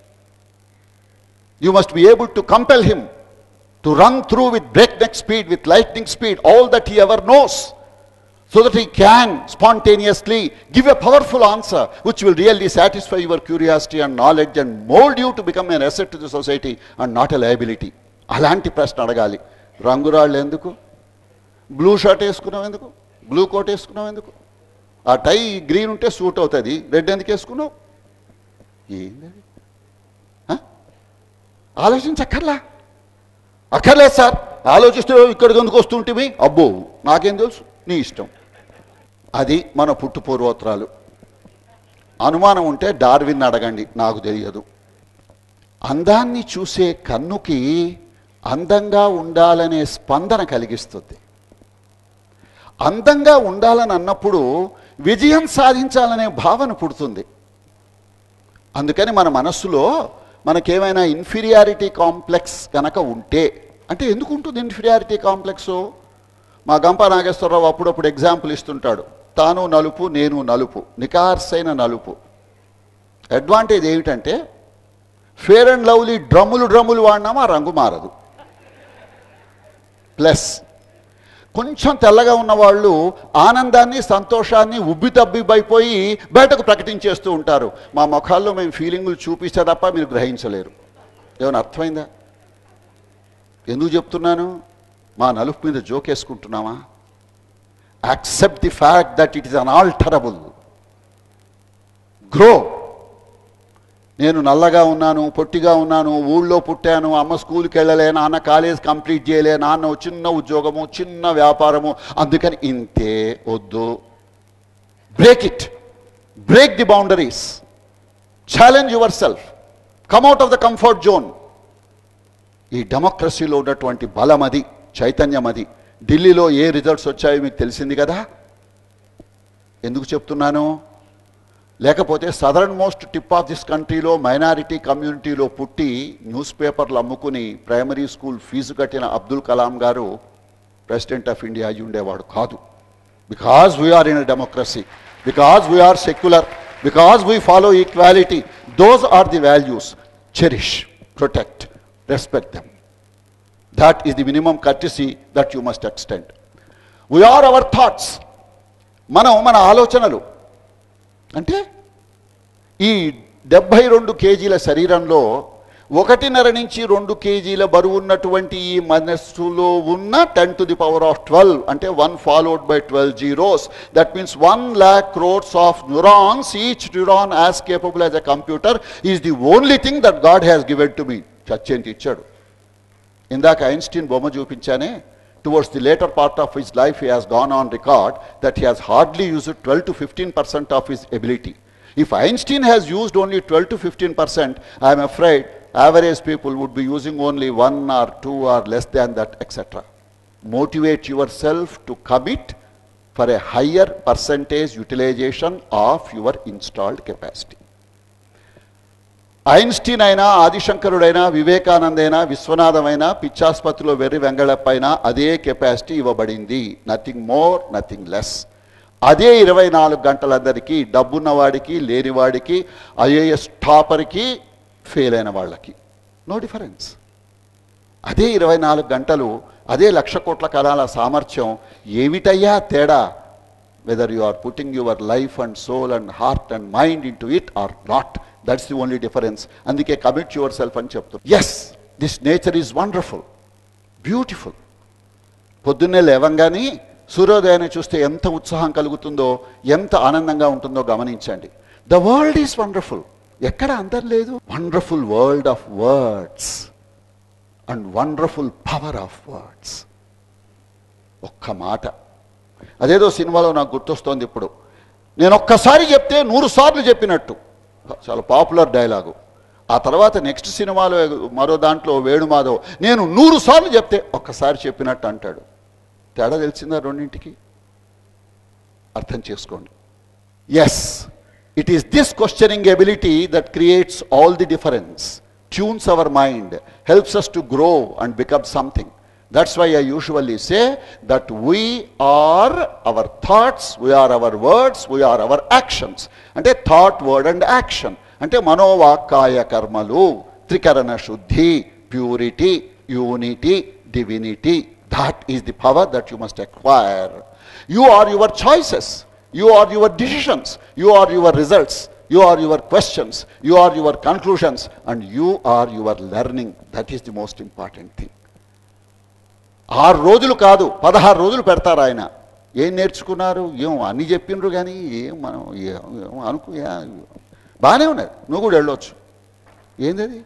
[SPEAKER 2] you must be able to compel him to run through with breakneck speed, with lightning speed, all that he ever knows, so that he can spontaneously give a powerful answer which will really satisfy your curiosity and knowledge and mold you to become an asset to the society and not a liability. అలాంటి ప్రశ్న అడగాలి రంగురాళ్ళు ఎందుకు blue shirt వేసుకున్నావు ఎందుకు blue coat వేసుకున్నావు ఎందుకు ఆ tie green ఉంటే సూట్ అవుతుంది రెడ్ ఎందుకు వేసుకున్నావు ఏంది ఆ? ఆలోచించక్కర్లా అక్కర్లేదు సార్ ఆలోచిస్తే ఇక్కడికి ఎందుకు వస్తుంటివి అబ్బో నాకేం తెలుసు నీ ఇష్టం అది మన పుట్టు పూర్వోత్తరాలు అనుమానం ఉంటే డార్విన్ అడగండి నాకు తెలియదు అందాన్ని చూసే కన్నుకి అందంగా ఉండాలనే స్పందన కలిగిస్తుంది అందంగా ఉండాలని అన్నప్పుడు విజయం సాధించాలనే భావన పుడుతుంది అందుకని మన మనస్సులో మనకేమైనా ఇన్ఫీరియారిటీ కాంప్లెక్స్ కనుక ఉంటే అంటే ఎందుకు ఉంటుంది ఇన్ఫీరియారిటీ కాంప్లెక్స్ మా గంప నాగేశ్వరరావు అప్పుడప్పుడు ఎగ్జాంపుల్ ఇస్తుంటాడు తాను నలుపు నేను నలుపు నికార్సైన నలుపు అడ్వాంటేజ్ ఏమిటంటే ఫేర్ అండ్ లవ్లీ డ్రమ్ములు డ్రమ్ములు వాడినామా ఆ రంగు మారదు ప్లస్ కొంచెం తెల్లగా ఉన్నవాళ్ళు ఆనందాన్ని సంతోషాన్ని ఉబ్బి తబ్బిబైపోయి బయటకు ప్రకటించేస్తూ ఉంటారు మా ముఖాల్లో మేము ఫీలింగులు చూపిస్తే తప్ప మీరు గ్రహించలేరు ఏమైనా అర్థమైందా ఎందుకు చెప్తున్నాను మా నలుపు మీద జోకేసుకుంటున్నామా accept the fact that it is unalterable grow నేను నల్లగా ఉన్నాను పొట్టిగా ఉన్నాను ఊళ్ళో పుట్టాను అమ్మ స్కూల్కి వెళ్ళలే నాన్న కాలేజ్ కంప్లీట్ చేయలే నాన్న ఓ చిన్న ఉద్యోగము చిన్న వ్యాపారము అందుకని ఇంతే వద్దు break it break the boundaries challenge yourself come out of the comfort zone ఈ డెమోక్రసీలో ఉన్నటువంటి బలం అది చైతన్యం అది ఢిల్లీలో ఏ రిజల్ట్స్ వచ్చాయో మీకు తెలిసింది కదా ఎందుకు చెప్తున్నాను లేకపోతే southernmost tip of this కంట్రీలో మైనారిటీ కమ్యూనిటీలో పుట్టి న్యూస్ పేపర్లు అమ్ముకుని ప్రైమరీ స్కూల్ ఫీజు కట్టిన అబ్దుల్ కలాం గారు ప్రెసిడెంట్ ఆఫ్ ఇండియా అయి ఉండేవాడు కాదు because we're in democracy because we're secular because we follow equality those are the values cherish protect respect them that is the minimum courtesy that you must extend we're our thoughts మనం మన ఆలోచనలు అంటే ఈ డెబ్భై రెండు కేజీల శరీరంలో ఒకటిన్నర నుంచి రెండు కేజీల బరువు ఉన్నటువంటి ఈ మనస్సులో ఉన్న ten to the power of twelve అంటే one followed by twelve zeros that means one lakh crores of neurons each neuron as capable as a computer is the only thing that God has given to me చచ్చేంటి ఇచ్చాడు ఇందాక Einstein బొమ్మ చూపించానే towards the later part of his life he has gone on record that he has hardly use twelve to fifteen percent of his ability if Einstein has used only twelve to fifteen percent I'm afraid average people would be using only one or two or less than that etcetera motivate yourself to commit for a higher percentage utilization of your installed capacity Einstein అయినా ఆదిశంకరుడైనా వివేకానందైనా విశ్వనాథమైనా పిచ్చాసుపత్రిలో వెర్రి వెంగళప్పైనా అదే capacity ఇవ్వబడింది nothing more nothing less అదే ఇరవై నాలుగు గంటలందరికీ డబ్బున్నవాడికి లేనివాడికి IAS టాపర్కి fail అయిన వాళ్ళకి నో డిఫరెన్స్ అదే ఇరవై నాలుగు గంటలు అదే లక్ష కోట్ల కళాల సామర్థ్యం ఏమిటయ్యా తేడా whether you are putting your life and soul and heart and mind into it or not that's the only difference అందుకే కమిట్ యువర్ సెల్ఫ్ అని చెప్తాం yes this nature is wonderful beautiful పొద్దున్నే లేవంగానే సూర్యోదయాన్ని చూస్తే ఎంత ఉత్సాహం కలుగుతుందో ఎంత ఆనందంగా ఉంటుందో గమనించండి ద వరల్డ్ ఈజ్ వండర్ఫుల్ ఎక్కడ అందరు లేదు wonderful world of words and wonderful power of words ఒక్క మాట అదేదో సినిమాలో నాకు గుర్తొస్తోంది ఇప్పుడు నేను ఒక్కసారి చెప్తే నూరు సార్లు చెప్పినట్టు చాలా పాపులర్ డైలాగు ఆ తర్వాత నెక్స్ట్ సినిమాలో మరో దాంట్లో వేణుమాధవ్ నేను నూరు సార్లు చెప్తే ఒక్కసారి చెప్పినట్టు అంటాడు తేడా తెలిసిందా రెండింటికి అర్థం చేసుకోండి yes it is this questioning ability that creates all the difference tunes our mind helps us to grow and become something that's why I usually say that we are our thoughts we are our words we are our actions అంటే thought word and action అంటే మనోవాక్కాయ కర్మలు త్రికరణ శుద్ధి purity unity divinity that is the power that you must acquire you are your choices you are your decisions you are your results you are your questions you are your conclusions and you are your learning that is the most important thing ఆరు రోజులు కాదు పదహారు రోజులు పెడతారు ఆయన ఏం నేర్చుకున్నారు ఏం అన్ని చెప్పిండ్రు కానీ ఏం మనం ఏం ఏం అనుకు ఏ- బాగానే ఉన్నది నువ్వు కూడా వెళ్ళొచ్చు ఏంది అది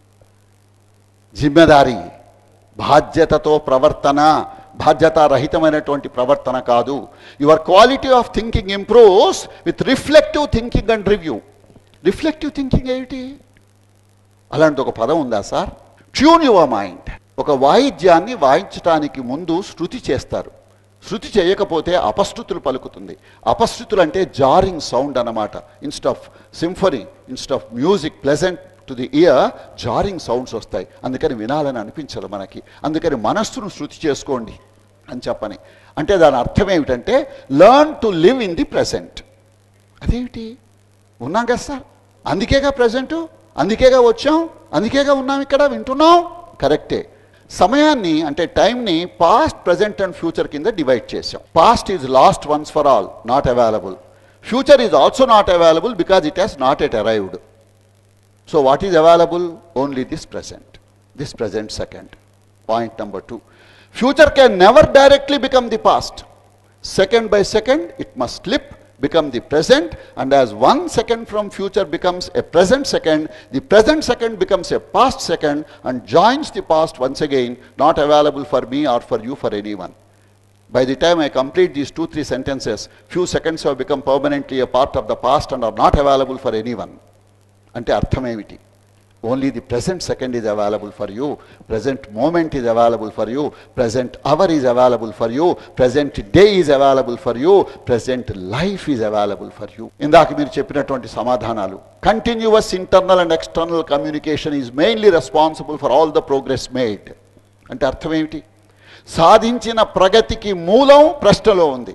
[SPEAKER 2] జిమ్మెదారి బాధ్యతతో ప్రవర్తన బాధ్యతారహితమైనటువంటి ప్రవర్తన కాదు your quality of thinking improves with reflective thinking and review reflective thinking ఏమిటి అలాంటి ఒక పదం ఉందా సార్ ట్యూన్ యువర్ మైండ్ ఒక వాయిద్యాన్ని వాయించటానికి ముందు శృతి చేస్తారు శృతి చేయకపోతే అపశృతులు పలుకుతుంది అపశృతులు అంటే జారింగ్ సౌండ్ అన్నమాట instead of symphony instead of music pleasant to the ear jarring sounds వస్తాయి అందుకని వినాలని అనిపించదు మనకి అందుకని మనస్సును శృతి చేసుకోండి అని చెప్పని అంటే దాని అర్థం ఏమిటంటే learn to live in the present అదేమిటి ఉన్నాం కదా సార్ అందుకేగా ప్రజెంటు అందుకేగా వచ్చాం అందుకేగా ఉన్నాం ఇక్కడ వింటున్నాం కరెక్టే సమయాన్ని అంటే టైంని పాస్ట్ ప్రజెంట్ అండ్ ఫ్యూచర్ కింద డివైడ్ చేసాం past is lost once for all not available future is also not available because it has not yet arrived so what is available only this present this present second point number two future can never directly become the past second by second it must slip become the present and as one second from future becomes a present second the present second becomes a past second and joins the past once again not available for me or for you for anyone by the time I complete these two, three sentences, few seconds have become permanently a part of the past and are not available for anyone. అంటే అర్థం ఏమిటి only the present second is available for you present moment is available for you present hour is available for you present day is available for you present life is available for you ఇందాక మీరు చెప్పినటువంటి సమాధానాలు continuous internal and external communication is mainly responsible for all the progress made అంటే అర్థం ఏమిటి సాధించిన ప్రగతికి మూలం ప్రశ్నలో ఉంది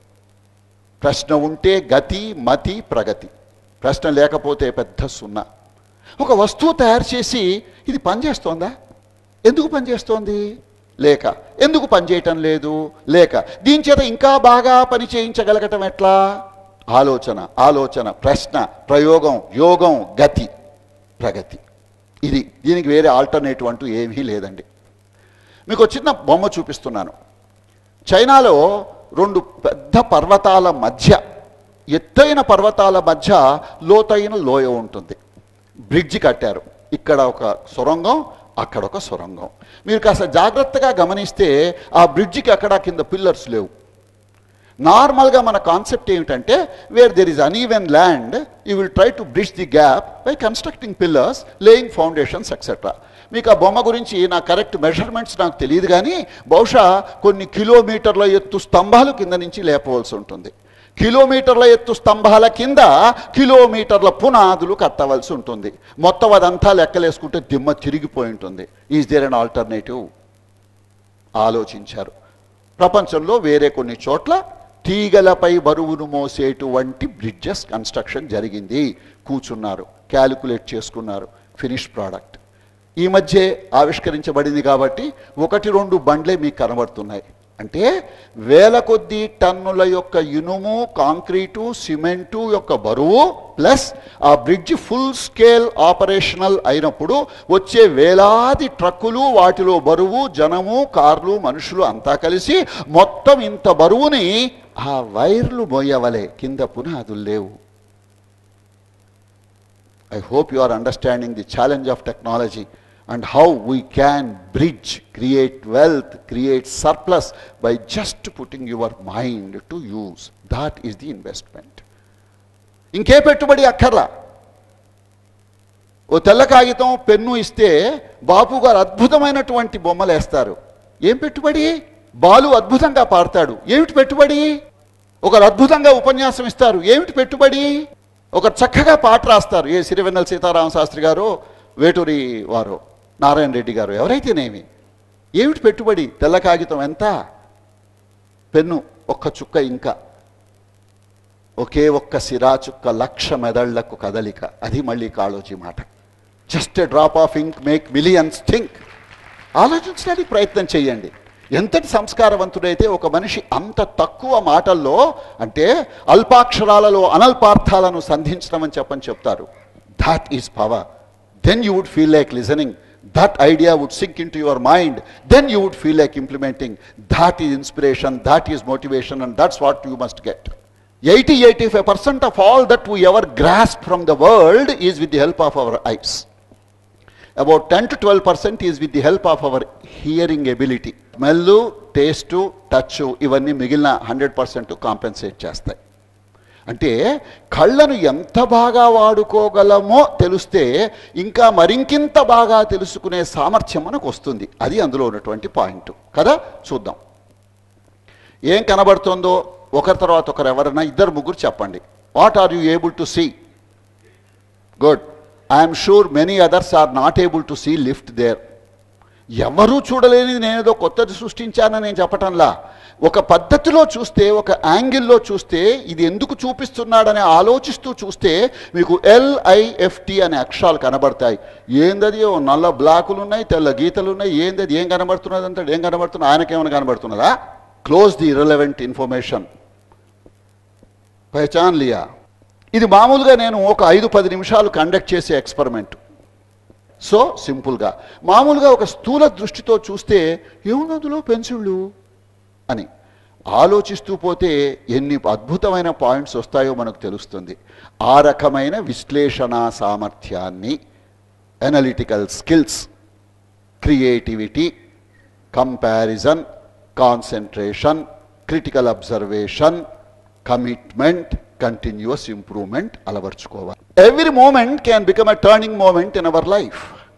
[SPEAKER 2] ప్రశ్న ఉంటే గతి మతి ప్రగతి ప్రశ్న లేకపోతే పెద్ద సున్నా ఒక వస్తువు తయారు చేసి ఇది పనిచేస్తోందా ఎందుకు పనిచేస్తోంది లేక ఎందుకు పనిచేయటం లేదు లేక దీని చేత ఇంకా బాగా పని చేయించగలగటం ఎట్లా ఆలోచన ఆలోచన ప్రశ్న ప్రయోగం యోగం గతి ప్రగతి ఇది దీనికి వేరే ఆల్టర్నేటివ్ అంటూ ఏమీ లేదండి మీకు ఒక చిన్న బొమ్మ చూపిస్తున్నాను చైనాలో రెండు పెద్ద పర్వతాల మధ్య ఎత్తైన పర్వతాల మధ్య లోతైన లోయ ఉంటుంది బ్రిడ్జి కట్టారు ఇక్కడ ఒక సొరంగం అక్కడ ఒక సొరంగం మీరు కాస్త జాగ్రత్తగా గమనిస్తే ఆ బ్రిడ్జికి అక్కడ కింద పిల్లర్స్ లేవు నార్మల్గా మన కాన్సెప్ట్ ఏమిటంటే where there is uneven land you will try to bridge the gap by constructing pillars laying foundations etcetera మీకు ఆ బొమ్మ గురించి నా కరెక్ట్ మెజర్మెంట్స్ నాకు తెలియదు కానీ బహుశా కొన్ని కిలోమీటర్ల ఎత్తు స్తంభాలు కింద నుంచి లేపవలసి ఉంటుంది కిలోమీటర్ల ఎత్తు స్తంభాల కింద కిలోమీటర్ల పునాదులు కట్టవలసి ఉంటుంది మొత్తం అదంతా లెక్కలేసుకుంటే దిమ్మ తిరిగిపోయి ఉంటుంది ఈజ్ దేర్ అన్ ఆల్టర్నేటివ్ ఆలోచించారు ప్రపంచంలో వేరే కొన్ని చోట్ల తీగలపై బరువును మోసేటువంటి బ్రిడ్జెస్ కన్స్ట్రక్షన్ జరిగింది కూర్చున్నారు క్యాలిక్యులేట్ చేసుకున్నారు ఫినిష్ ప్రోడక్ట్ ఈ మధ్య ఆవిష్కరించబడింది కాబట్టి ఒకటి రెండు బండ్లే మీకు కనబడుతున్నాయి అంటే వేల కొద్ది టన్నుల యొక్క ఇనుము కాంక్రీటు సిమెంటు యొక్క బరువు ప్లస్ ఆ బ్రిడ్జ్ ఫుల్ స్కేల్ ఆపరేషనల్ అయినప్పుడు వచ్చే వేలాది ట్రక్కులు వాటిలో బరువు జనము కార్లు మనుషులు అంతా కలిసి మొత్తం ఇంత బరువుని ఆ వైర్లు మోయవలే కింద పునాదులు లేవు I hope you are understanding the challenge of technology and how we can bridge, create wealth, create surplus by just putting your mind to use. That is the investment. ఇంకే పెట్టుబడి అక్కర్లా ఓ తెల్ల కాగితం పెన్ను ఇస్తే బాపు గారు అద్భుతమైనటువంటి బొమ్మలు వేస్తారు ఏం పెట్టుబడి బాలు అద్భుతంగా పాడతాడు ఏమిటి పెట్టుబడి ఒకరు అద్భుతంగా ఉపన్యాసం ఇస్తారు ఏమిటి పెట్టుబడి ఒక చక్కగా పాట రాస్తారు ఏ సిరివెన్నెల సీతారామ శాస్త్రి గారు వేటూరి వారు నారాయణ రెడ్డి గారు ఎవరైతేనేమి ఏమిటి పెట్టుబడి తెల్ల కాగితం ఎంత పెన్ను ఒక్క చుక్క ఇంకా ఒకే ఒక్క సిరా చుక్క లక్ష మెదళ్లకు కదలిక అది మళ్ళీ కాళోజీ మాట just a drop of ink make millions think ఆలోచించడానికి ప్రయత్నం చేయండి ఎంతటి సంస్కారవంతుడైతే ఒక మనిషి అంత తక్కువ మాటల్లో అంటే అల్పాక్షరాలలో అనల్పార్థాలను సంధించడం అని చెప్పని చెప్తారు that is power then you would feel like listening that idea would sink into your mind then you would feel like implementing that is inspiration that is motivation and that's what you must get 80 85% of all that we ever grasp from the world is with the help of our eyes. About 10 to 12% is with the help of our hearing ability. Smell taste touch ఇవన్నీ మిగిలిన hundred percent compensate చేస్తాయి అంటే కళ్ళను ఎంత బాగా వాడుకోగలమో తెలిస్తే ఇంకా మరింకింత బాగా తెలుసుకునే సామర్థ్యం మనకు వస్తుంది అది అందులో ఉన్నటువంటి పాయింట్ కదా చూద్దాం ఏం కనబడుతుందో ఒకరి తర్వాత ఒకరు ఎవరైనా ఇద్దరు ముగ్గురు చెప్పండి what are you able to see good I'm sure many others are not able to see lift there ఎవరూ చూడలేనిది నేనేదో కొత్తది సృష్టించానని నేను చెప్పటంలా ఒక పద్ధతిలో చూస్తే ఒక యాంగిల్లో చూస్తే ఇది ఎందుకు చూపిస్తున్నాడని ఆలోచిస్తూ చూస్తే మీకు ఎల్ఐఎఫ్టి అనే అక్షరాలు కనబడతాయి ఏందది ఓ నల్ల బ్లాకులు ఉన్నాయి తెల్ల గీతలు ఉన్నాయి ఏందది ఏం కనబడుతున్నది అంటాడు ఏం కనబడుతున్నా ఆయనకేమైనా కనబడుతున్నదా క్లోజ్ ది ఇర్రెలవెంట్ ఇన్ఫర్మేషన్ పహచాన్ లియా ఇది మామూలుగా నేను ఒక ఐదు పది నిమిషాలు కండక్ట్ చేసే ఎక్స్పెరిమెంట్ సో సింపుల్గా మామూలుగా ఒక స్థూల దృష్టితో చూస్తే ఏముంది అందులో పెన్సిళ్ళు అని ఆలోచిస్తూ పోతే ఎన్ని అద్భుతమైన పాయింట్స్ వస్తాయో మనకు తెలుస్తుంది ఆ రకమైన విశ్లేషణ సామర్థ్యాన్ని analytical skills creativity comparison concentration critical observation commitment continuous improvement అలవర్చుకోవాలి every moment can become a turning moment in our life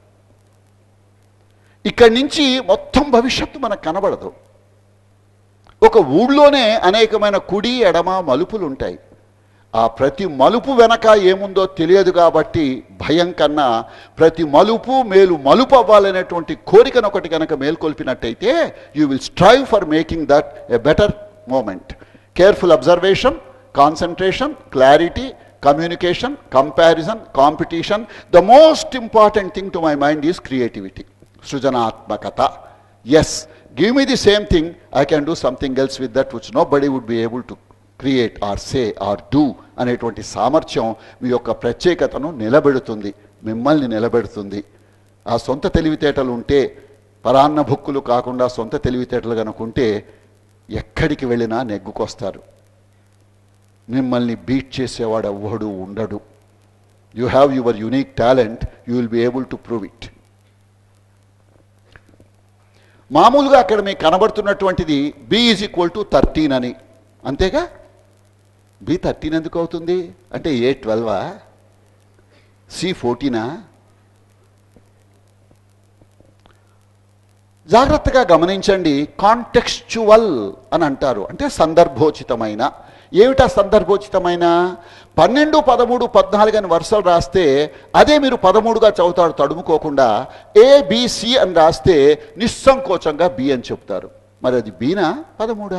[SPEAKER 2] ఇక్కడి నుంచి మొత్తం భవిష్యత్తు మనకు కనబడదు ఒక ఊళ్ళోనే అనేకమైన కుడి ఎడమ మలుపులు ఉంటాయి ఆ ప్రతి మలుపు వెనక ఏముందో తెలియదు కాబట్టి భయం కన్నా ప్రతి మలుపు మేలు మలుపు అవ్వాలనేటువంటి కోరికను ఒకటి కనుక మేల్కొల్పినట్టయితే you will strive for making that a better moment careful observation concentration clarity communication comparison competition the most important thing to my mind is creativity సృజనాత్మకత yes give me the same thing I can do something else with that which nobody would be able to create or say or do అనేటువంటి సామర్థ్యం మీ యొక్క ప్రత్యేకతను నిలబెడుతుంది మిమ్మల్ని నిలబెడుతుంది ఆ సొంత తెలివితేటలు ఉంటే పరాన్న భుక్కులు కాకుండా సొంత తెలివితేటలు కనుకుంటే ఎక్కడికి వెళ్ళినా నెగ్గుకొస్తారు మిమ్మల్ని బీట్ చేసేవాడు ఎవ్వడు ఉండడు you have your unique talent you will be able to prove it మామూలుగా అక్కడ మీకు కనబడుతున్నటువంటిది B is equal to thirteen అని అంతేగా బి థర్టీన్ ఎందుకు అవుతుంది అంటే ఏ ట్వెల్వా సి ఫోర్టీనా జాగ్రత్తగా గమనించండి కాంటెక్స్చువల్ అని అంటారు అంటే సందర్భోచితమైన ఏమిటా సందర్భోచితమైన పన్నెండు పదమూడు పద్నాలుగు అని వరుసలు రాస్తే అదే మీరు పదమూడుగా చదువుతాడు తడుముకోకుండా ఏబిసి అని రాస్తే నిస్సంకోచంగా బి అని చెప్తారు మరి అది బీనా పదమూడా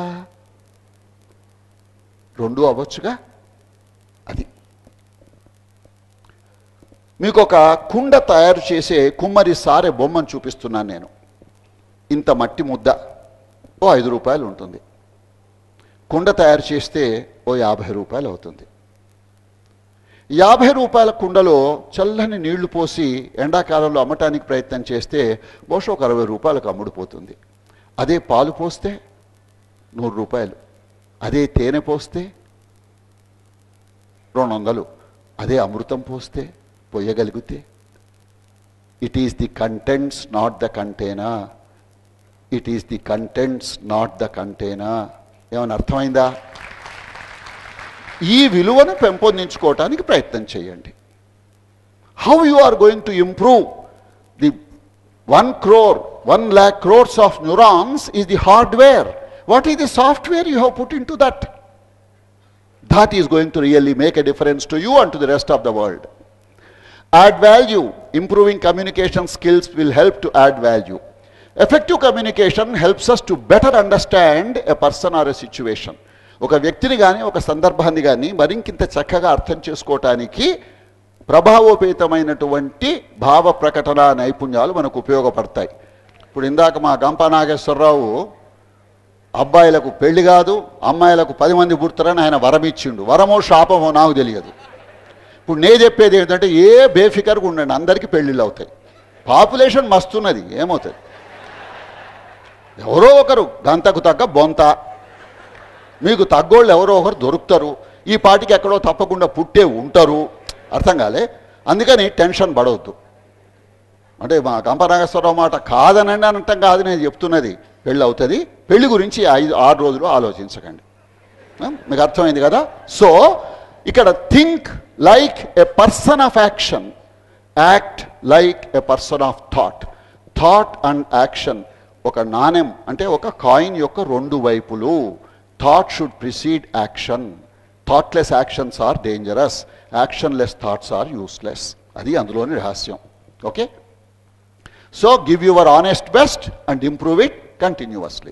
[SPEAKER 2] రెండు అవ్వచ్చుగా అది మీకు ఒక కుండ తయారు చేసే కుమ్మరి సారె బొమ్మను చూపిస్తున్నాను నేను ఇంత మట్టి ముద్ద ఓ ఐదు రూపాయలు ఉంటుంది కుండ తయారు చేస్తే ఓ యాభై రూపాయలు అవుతుంది యాభై రూపాయల కుండలో చల్లని నీళ్లు పోసి ఎండాకాలంలో అమ్మటానికి ప్రయత్నం చేస్తే బహుశా ఒక అరవై రూపాయలకు అమ్ముడుపోతుంది అదే పాలు పోస్తే నూరు రూపాయలు అదే తేనె పోస్తే రెండు వందలు అదే అమృతం పోస్తే పోయగలిగితే it is the contents not the container it is the contents not the container ఏమైనా అర్థమైందా ఈ విలువను పెంపొందించుకోవటానికి ప్రయత్నం చేయండి how you are going to improve the one crore one lakh crores of neurons is the hardware what is the software you have put into that that is going to really make a difference to you and to the rest of the world. Add value. Improving communication skills will help to add value. Effective communication helps us to better understand a person or a situation. ఒక వ్యక్తిని కానీ ఒక సందర్భాన్ని కానీ మరింకింత చక్కగా అర్థం చేసుకోవటానికి ప్రభావోపేతమైనటువంటి భావ ప్రకటన నైపుణ్యాలు మనకు ఉపయోగపడతాయి ఇప్పుడు ఇందాక మా గంపా నాగేశ్వరరావు అబ్బాయిలకు పెళ్లి కాదు అమ్మాయిలకు పది మంది పుడతారని ఆయన వరం ఇచ్చిండు వరమో శాపమో నాకు తెలియదు ఇప్పుడు నేను చెప్పేది ఏంటంటే ఏ బేఫికర్గా ఉండండి అందరికీ పెళ్ళిళ్ళు అవుతాయి పాపులేషన్ మస్తున్నది ఏమవుతుంది ఎవరో ఒకరు గంతకు తగ్గ బొంత మీకు తగ్గోళ్ళు ఎవరో ఒకరు దొరుకుతారు ఈ పాటికి ఎక్కడో తప్పకుండా పుట్టే ఉంటారు అర్థం కాలే అందుకని టెన్షన్ పడవద్దు అంటే మా గంపనాగేశ్వరరావు మాట కాదనండి అనటం కాదు నేను చెప్తున్నది పెళ్ళి అవుతుంది పెళ్లి గురించి ఐదు ఆరు రోజులు ఆలోచించకండి ఆ, మీకు అర్థమైంది కదా సో ఇక్కడ think like a person of action act like a person of thought thought and action ఒక నాణెం అంటే ఒక కాయిన్ యొక్క రెండు వైపులు thought should precede action thoughtless actions are dangerous actionless thoughts are useless అది అందులోని రహస్యం okay so give your honest best and improve it continuously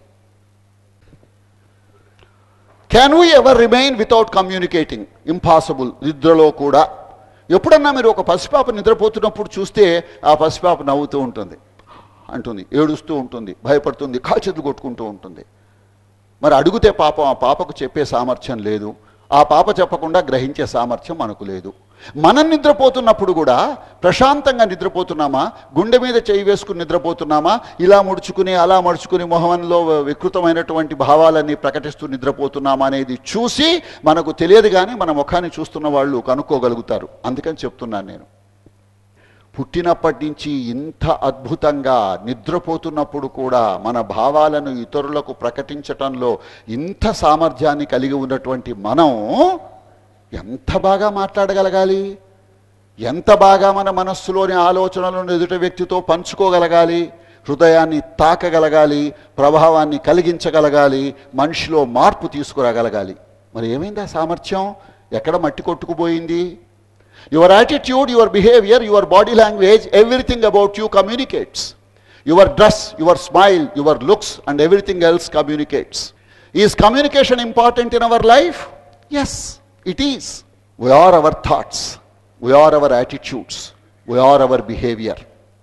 [SPEAKER 2] can we ever remain without communicating impossible నిద్రలో కూడా ఎప్పుడన్నా మీరు ఒక పసిపాప నిద్రపోతున్నప్పుడు చూస్తే ఆ పసిపాప నవ్వుతూ ఉంటుంది అంటుంది ఏడుస్తూ ఉంటుంది భయపడుతుంది కాల్చెట్లు కొట్టుకుంటూ ఉంటుంది మరి అడిగితే పాపం ఆ పాపకు చెప్పే సామర్థ్యం లేదు ఆ పాప చెప్పకుండా గ్రహించే సామర్థ్యం మనకు లేదు మనం నిద్రపోతున్నప్పుడు కూడా ప్రశాంతంగా నిద్రపోతున్నామా గుండె మీద చేయి వేసుకుని నిద్రపోతున్నామా ఇలా ముడుచుకుని అలా మడుచుకుని మొహంలో వికృతమైనటువంటి భావాలన్నీ ప్రకటిస్తూ నిద్రపోతున్నామా అనేది చూసి మనకు తెలియదు కానీ మన ముఖాన్ని చూస్తున్న వాళ్ళు కనుక్కోగలుగుతారు అందుకని చెప్తున్నాను నేను పుట్టినప్పటి నుంచి ఇంత అద్భుతంగా నిద్రపోతున్నప్పుడు కూడా మన భావాలను ఇతరులకు ప్రకటించటంలో ఇంత సామర్థ్యాన్ని కలిగి ఉన్నటువంటి మనం ఎంత బాగా మాట్లాడగలగాలి ఎంత బాగా మన మనస్సులోని ఆలోచనలను ఎదుటి వ్యక్తితో పంచుకోగలగాలి హృదయాన్ని తాకగలగాలి ప్రభావాన్ని కలిగించగలగాలి మనిషిలో మార్పు తీసుకురాగలగాలి మరి ఏమైంది ఆ సామర్థ్యం ఎక్కడ మట్టి కొట్టుకుపోయింది your attitude your behaviour your body language everything about you communicates your dress your smile your looks and everything else communicates is communication important in our life yes it is we are our thoughts we are our attitudes we are our behaviour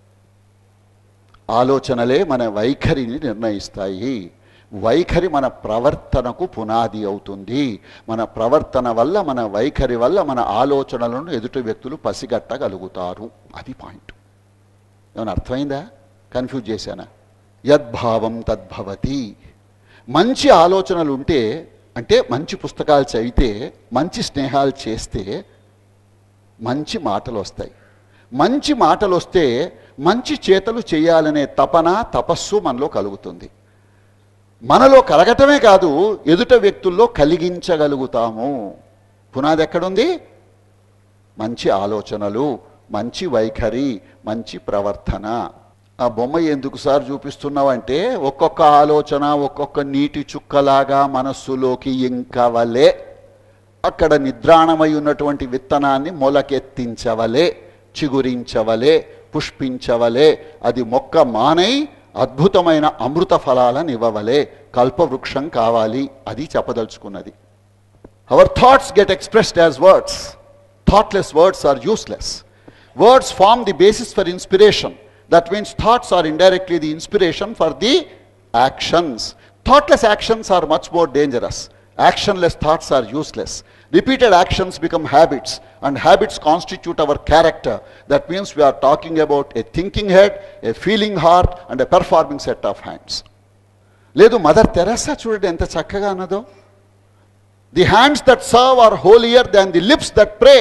[SPEAKER 2] ఆలోచనలే మన వైఖరిని నిర్ణయిస్తాయి వైఖరి మన ప్రవర్తనకు పునాది అవుతుంది మన ప్రవర్తన వల్ల మన వైఖరి వల్ల మన ఆలోచనలను ఎదుటి వ్యక్తులు పసిగట్టగలుగుతారు అది పాయింట్ ఏమైనా అర్థమైందా కన్ఫ్యూజ్ చేశానా యద్భావం తద్భవతి మంచి ఆలోచనలు ఉంటే అంటే మంచి పుస్తకాలు చదివితే మంచి స్నేహాలు చేస్తే మంచి మాటలు వస్తాయి మంచి మాటలు వస్తే మంచి చేతలు చేయాలనే తపన తపస్సు మనలో కలుగుతుంది మనలో కలగటమే కాదు ఎదుట వ్యక్తుల్లో కలిగించగలుగుతాము పునాది ఎక్కడుంది మంచి ఆలోచనలు మంచి వైఖరి మంచి ప్రవర్తన ఆ బొమ్మ ఎందుకు సార్ చూపిస్తున్నావంటే ఒక్కొక్క ఆలోచన ఒక్కొక్క నీటి చుక్కలాగా మనస్సులోకి ఇంకవలే అక్కడ నిద్రాణమై ఉన్నటువంటి విత్తనాన్ని మొలకెత్తించవలే చిగురించవలే పుష్పించవలే అది మొక్క మానై అద్భుతమైన అమృత ఫలాలను ఇవ్వవలే కల్పవృక్షం కావాలి అది చెప్పదలుచుకున్నది our thoughts get expressed as words thoughtless words are useless words form the basis for inspiration that means thoughts are indirectly the inspiration for the actions thoughtless actions are much more dangerous actionless thoughts are useless. Repeated actions become habits, and habits constitute our character. That means we are talking about a thinking head, a feeling heart, and a performing set of hands. లేదు Mother Teresa చూడండి ఎంత చక్కగా అన్నదో the hands that serve are holier than the lips that pray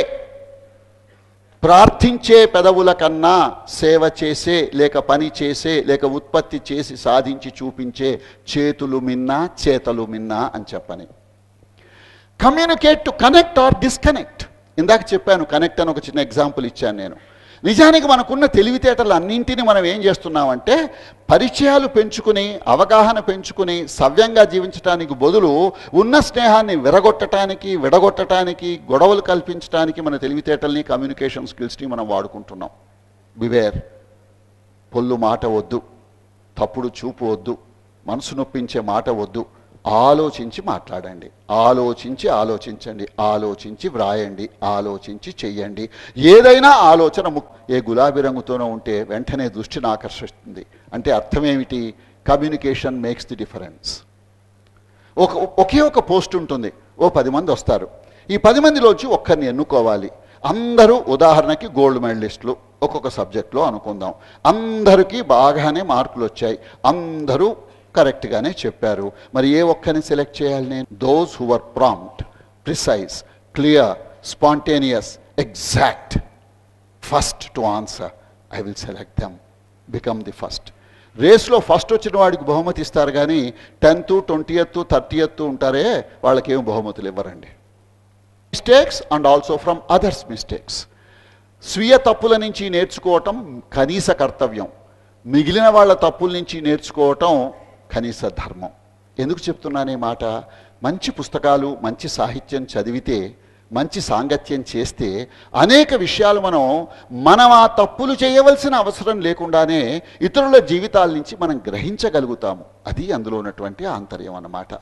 [SPEAKER 2] ప్రార్థించే పెదవుల కన్నా సేవ చేసే లేక పని చేసే లేక ఉత్పత్తి చేసి సాధించి చూపించే చేతులు మిన్నా చేతలు మిన్నా అని చెప్పని communicate to connect or disconnect ఇందాక చెప్పాను కనెక్ట్ అని ఒక చిన్న ఎగ్జాంపుల్ ఇచ్చాను నేను నిజానికి మనకున్న తెలివితేటలు అన్నింటినీ మనం ఏం చేస్తున్నామంటే పరిచయాలు పెంచుకుని అవగాహన పెంచుకుని సవ్యంగా జీవించడానికి బదులు ఉన్న స్నేహాన్ని విరగొట్టడానికి విడగొట్టడానికి గొడవలు కల్పించడానికి మన తెలివితేటల్ని కమ్యూనికేషన్ స్కిల్స్ని మనం వాడుకుంటున్నాం బివేర్ పొల్లు మాట వద్దు తప్పుడు చూపు వద్దు మనసు నొప్పించే మాట వద్దు ఆలోచించి మాట్లాడండి ఆలోచించి ఆలోచించండి ఆలోచించి వ్రాయండి ఆలోచించి చెయ్యండి ఏదైనా ఆలోచన ము- ఏ గులాబీ రంగుతోనో ఉంటే వెంటనే దృష్టిని ఆకర్షిస్తుంది అంటే అర్థం ఏమిటి కమ్యూనికేషన్ మేక్స్ ది డిఫరెన్స్ ఒక ఒకే ఒక పోస్ట్ ఉంటుంది ఓ పది మంది వస్తారు ఈ పది మందిలోంచి ఒక్కరిని ఎన్నుకోవాలి అందరూ ఉదాహరణకి గోల్డ్ మెడలిస్టులు ఒక్కొక్క సబ్జెక్ట్లో అనుకుందాం అందరికీ బాగానే మార్కులు వచ్చాయి అందరూ కరెక్ట్గానే చెప్పారు మరి ఏ ఒక్కరిని సెలెక్ట్ చేయాలి నేను those who are prompt precise clear spontaneous exact first to answer I will select them become the first రేస్లో ఫస్ట్ వచ్చిన వాడికి బహుమతి ఇస్తారు కానీ టెన్త్ ట్వంటీ ఎత్ థర్టీ ఎత్ ఉంటారే వాళ్ళకి ఏం బహుమతులు ఇవ్వరండి mistakes and also from others mistakes స్వీయ తప్పుల నుంచి నేర్చుకోవటం కనీస కర్తవ్యం మిగిలిన వాళ్ళ తప్పుల నుంచి నేర్చుకోవటం కనీస ధర్మం ఎందుకు చెప్తున్నాను ఈ మాట మంచి పుస్తకాలు మంచి సాహిత్యం చదివితే మంచి సాంగత్యం చేస్తే అనేక విషయాలు మనం మనం ఆ తప్పులు చేయవలసిన అవసరం లేకుండానే ఇతరుల జీవితాల నుంచి మనం గ్రహించగలుగుతాము అది అందులో ఉన్నటువంటి ఆంతర్యం అన్నమాట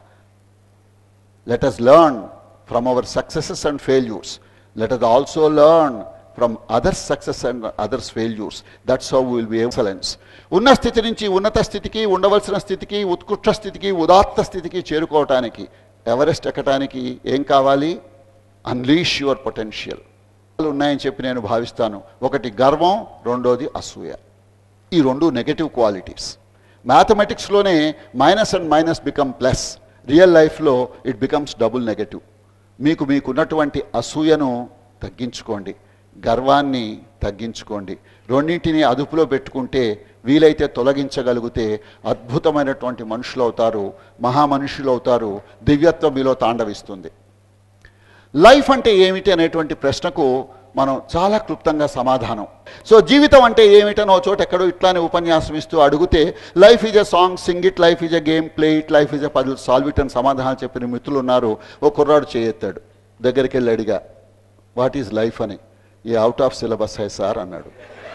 [SPEAKER 2] let us learn from our successes and failures let us also learn from others success and others failures that's how we will be excellence ఉన్న స్థితి నుంచి ఉన్నత స్థితికి ఉండవలసిన స్థితికి ఉత్కృష్ట స్థితికి ఉదాత్త స్థితికి చేరుకోవటానికి ఎవరెస్ట్ ఎక్కటానికి ఏం కావాలి అన్లీష్ యువర్ పొటెన్షియల్ ఉన్నాయని చెప్పి నేను భావిస్తాను ఒకటి గర్వం రెండోది అసూయ ఈ రెండు నెగటివ్ క్వాలిటీస్ మ్యాథమెటిక్స్లోనే minus and minus become plus రియల్ లైఫ్లో ఇట్ బికమ్స్ డబుల్ నెగటివ్ మీకు మీకున్నటువంటి అసూయను తగ్గించుకోండి గర్వాన్ని తగ్గించుకోండి రెండింటిని అదుపులో పెట్టుకుంటే వీలైతే తొలగించగలిగితే అద్భుతమైనటువంటి మనుషులు అవుతారు మహామనుషులు అవుతారు దివ్యత్వం మీలో తాండవిస్తుంది లైఫ్ అంటే ఏమిటి అనేటువంటి ప్రశ్నకు మనం చాలా క్లుప్తంగా సమాధానం సో జీవితం అంటే ఏమిటనో ఓ చోట ఎక్కడో ఇట్లానే ఉపన్యాసం ఇస్తూ అడిగితే life is a song sing it life is a game play it life is a puzzle solve it అని సమాధానం చెప్పిన మిత్రులు ఉన్నారు ఓ కుర్రాడు చేయెత్తాడు దగ్గరికి వెళ్ళి అడిగా వాట్ ఈజ్ లైఫ్ అని ఈ అవుట్ ఆఫ్ సిలబస్ హై సార్ అన్నాడు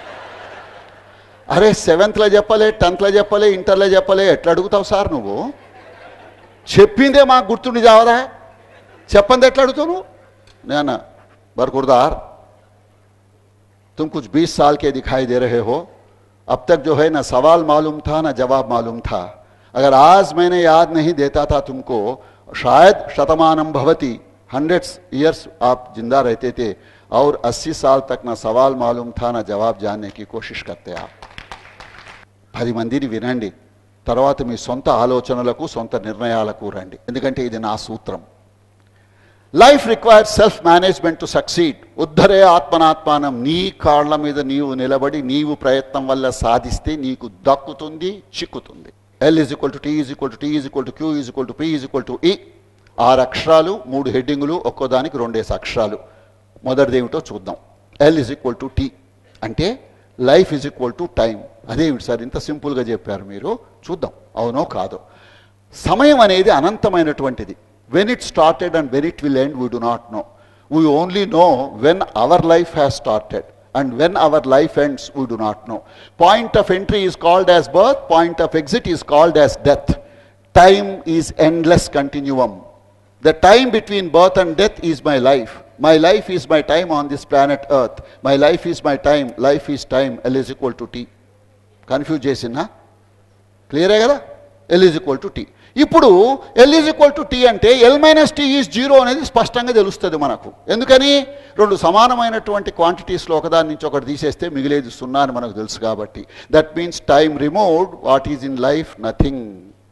[SPEAKER 2] అరే సెవెంత్లో చెప్పలే టెన్త్లో చెప్పలే ఇంటర్లో చెప్పలే ఎట్లా అడుగుతావు సార్ నువ్వు చెప్పిందే మాకు గుర్తుండి జావదా చెప్పంది ఎట్లా అడుగుతావు నువ్వు నేను बरकुरदार तुम कुछ 20 साल के दिखाई दे रहे हो अब तक जो है ना सवाल मालूम था ना जवाब मालूम था अगर आज मैंने याद नहीं देता था तुमको शायद शतमानम भवती हंड्रेड्स ईयर्स आप जिंदा रहते थे और 80 साल तक ना सवाल मालूम था ना जवाब जानने की कोशिश करते आप పది మందిని వినండి తర్వాత మీ సొంత ఆలోచనలకు సొంత నిర్ణయాలకు రండి ఎందుకంటే ఇది నా సూత్రం life require self management to succeed ఉద్ధరే ఆత్మనాత్మానం నీ కాళ్ళ మీద నీవు నిలబడి నీవు ప్రయత్నం వల్ల సాధిస్తే నీకు దక్కుతుంది చిక్కుతుంది L is equal to T is equal to T is equal to Q is equal to P is equal to E ఆరు అక్షరాలు మూడు హెడ్డింగులు ఒక్కో దానికి రెండేసి అక్షరాలు మొదటిది ఏమిటో చూద్దాం L is equal to T అంటే life is equal to time అదేమిటి సార్ ఇంత సింపుల్గా చెప్పారు మీరు చూద్దాం అవునో కాదో సమయం అనేది అనంతమైనటువంటిది when it started and when it will end we do not know we only know when our life has started and when our life ends we do not know point of entry is called as birth point of exit is called as death time is endless continuum the time between birth and death is my life my life is my time on this planet Earth my life is my time life is time L is equal to T confuse చేసిందా క్లియరే కదా L is equal to T ఇప్పుడు L is equal to T అంటే L minus T is zero అనేది స్పష్టంగా తెలుస్తుంది మనకు ఎందుకని రెండు సమానమైనటువంటి క్వాంటిటీస్లో ఒకదాని నుంచి ఒకటి తీసేస్తే మిగిలేది సున్నా అని మనకు తెలుసు కాబట్టి that means time removed what is in life nothing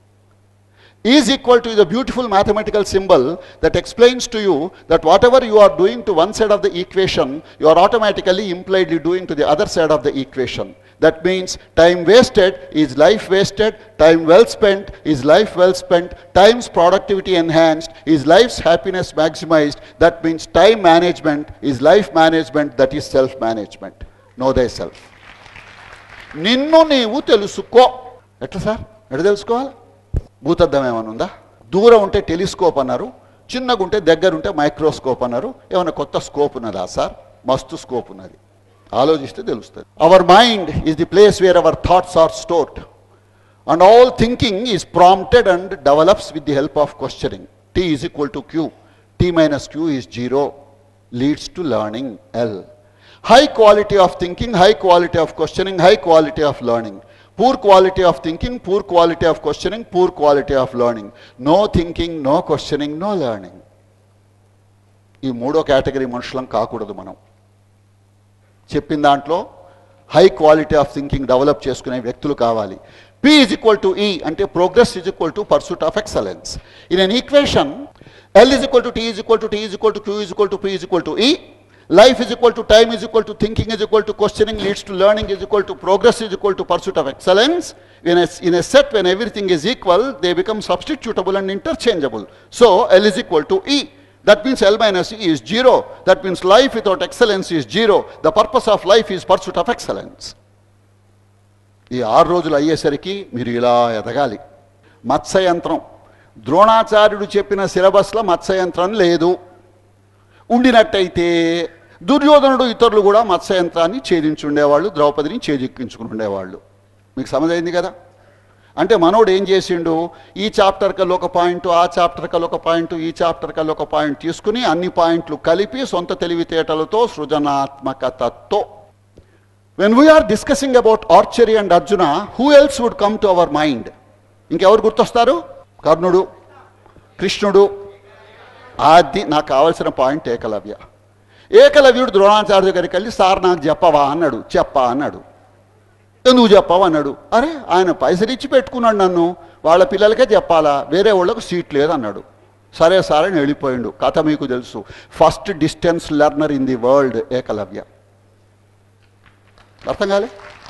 [SPEAKER 2] is equal to the beautiful mathematical symbol that explains to you that whatever you are doing to one side of the equation, you are automatically impliedly doing to the other side of the equation. That means time wasted is life wasted, time well spent is life well spent, time's productivity enhanced is life's happiness maximized. That means time management is life management, that is self management. Know thyself. నిన్ను నీవు తెలుసుకో ఎట్లా sir ఎట్లా తెలుసుకోవాలి భూతద్దం ఏమైనా ఉందా దూరం ఉంటే టెలిస్కోప్ అన్నారు చిన్నగా ఉంటే దగ్గర ఉంటే మైక్రోస్కోప్ అన్నారు ఏమైనా కొత్త స్కోప్ ఉన్నదా సార్ మస్తు స్కోప్ ఉన్నది ఆలోచిస్తే తెలుస్తుంది our mind is the place where our thoughts are stored and all thinking is prompted and develops with the help of questioning T is equal to Q T minus Q is zero leads to learning L high quality of thinking, high quality of questioning, high quality of learning. Poor quality of thinking, poor quality of questioning, poor quality of learning. No thinking, no questioning, no learning. ఈ మూడో category మనుషులం కాకూడదు మనం చెప్పిన దాంట్లో high quality of thinking develop చేసుకునే వ్యక్తులు కావాలి P is equal to E అంటే progress is equal to pursuit of excellence in an equation L is equal to T is equal to T is equal to Q is equal to P is equal to E life is equal to time is equal to thinking is equal to questioning leads to learning is equal to progress is equal to pursuit of excellence in a, in a set when everything is equal they become substitutable and interchangeable so l is equal to e that means l minus e is zero that means life without excellence is zero the purpose of life is pursuit of excellence ఈ ఆరు రోజులు అయ్యేసరికి మీరు ఇలా ఎదగాలి మత్స్యయంత్రం ద్రోణాచార్యుడు చెప్పిన సిలబస్లో మత్స్యయంత్రం లేదు ఉండినట్టయితే దుర్యోధనుడు ఇతరులు కూడా మత్స్యయంత్రాన్ని ఛేదించుండేవాళ్ళు ద్రౌపదిని ఛేదిక్కించుకుని ఉండేవాళ్ళు మీకు సమజైంది కదా అంటే మనోడు ఏం చేసిండు ఈ చాప్టర్ కల్లా ఒక పాయింట్ ఆ చాప్టర్ కల్లా ఒక పాయింట్ ఈ చాప్టర్ కల్లా ఒక పాయింట్ తీసుకుని అన్ని పాయింట్లు కలిపి సొంత తెలివితేటలతో సృజనాత్మకతతో when we are discussing about archery and Arjuna who else would come to our mind ఇంకెవరు గుర్తొస్తారు కర్ణుడు కృష్ణుడు అది నాకు కావాల్సిన పాయింట్ ఏకలవ్య ఏకలవ్యుడు ద్రోణాచార్య దగ్గరికి వెళ్ళి సార్ నాకు చెప్పవా అన్నాడు చెప్పా అన్నాడు ఎందుకు చెప్పావు అన్నాడు అరే ఆయన పైసలు ఇచ్చి పెట్టుకున్నాడు నన్ను వాళ్ళ పిల్లలకే చెప్పాలా వేరే వాళ్ళకు సీట్ లేదు అన్నాడు సరే సార్ అని వెళ్ళిపోయిండు కథ మీకు తెలుసు first distance learner in the world Ekalavya అర్థం కాలే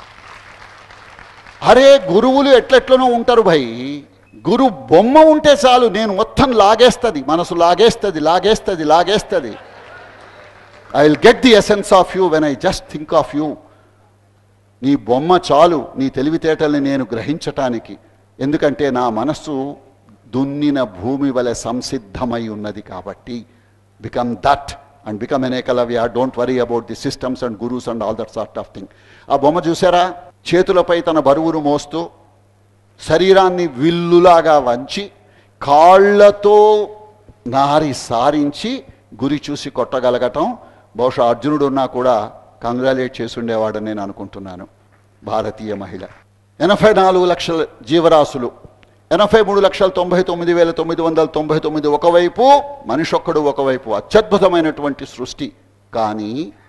[SPEAKER 2] అరే గురువులు ఎట్లెట్లనో ఉంటారు భయ్ గురు బొమ్మ ఉంటే చాలు నేను మొత్తం లాగేస్తుంది మనసు లాగేస్తుంది లాగేస్తుంది లాగేస్తుంది I will get the essence of you when I just think of you నీ బొమ్మ చాలు నీ తెలివితేటల్ని నేను గ్రహించటానికి ఎందుకంటే నా మనస్సు దున్నిన భూమి వలె సంసిద్ధమై ఉన్నది కాబట్టి become that and become an Ekalavya don't worry about the systems and gurus and all that sort of thing ఆ బొమ్మ చూసారా చేతులపై తన బరువును మోస్తూ శరీరాన్ని విల్లులాగా వంచి కాళ్ళతో నారి సారించి గురి చూసి కొట్టగలగటం బహుశా అర్జునుడు ఉన్నా కూడా కంగ్రాలేట్ చేసి ఉండేవాడని నేను అనుకుంటున్నాను భారతీయ మహిళ ఎనభై నాలుగు లక్షల జీవరాశులు ఎనభై మూడు లక్షల తొంభై తొమ్మిది వేల తొమ్మిది వందల తొంభై తొమ్మిది ఒకవైపు మనిషొక్కడు ఒకవైపు అత్యద్భుతమైనటువంటి సృష్టి కానీ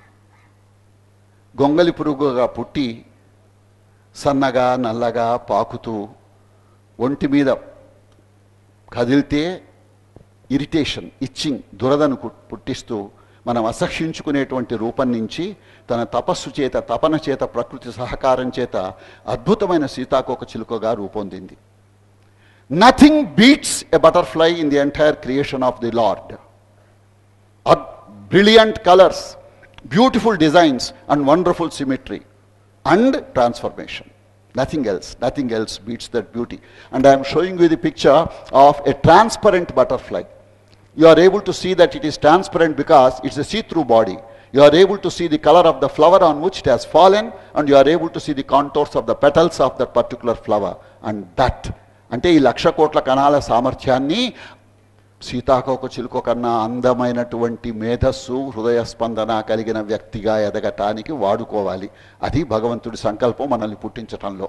[SPEAKER 2] గొంగలి పురుగుగా పుట్టి సన్నగా నల్లగా పాకుతూ ఒంటి మీద కదిలితే ఇరిటేషన్ ఇచ్చింగ్ దురదను కు- పుట్టిస్తూ మనం అసహ్యించుకునేటువంటి రూపం నుంచి తన తపస్సు చేత తపన చేత ప్రకృతి సహకారం చేత అద్భుతమైన సీతాకోక చిలుకగా రూపొందింది nothing beats a butterfly in the entire creation of the Lord brilliant colors, beautiful designs, and wonderful symmetry and transformation. Nothing else, nothing else beats that beauty. And I am showing you the picture of a transparent butterfly. You are able to see that it is transparent because it's a see-through body. You are able to see the color of the flower on which it has fallen, and you are able to see the contours of the petals of that particular flower. And that, అంటే ఈ లక్ష కోట్ల కణాల సామర్థ్యాన్ని సీతాకోక చిలుక కన్నా అందమైనటువంటి మేధస్సు హృదయ స్పందన కలిగిన వ్యక్తిగా ఎదగటానికి వాడుకోవాలి అది భగవంతుడి సంకల్పం మనల్ని పుట్టించటంలో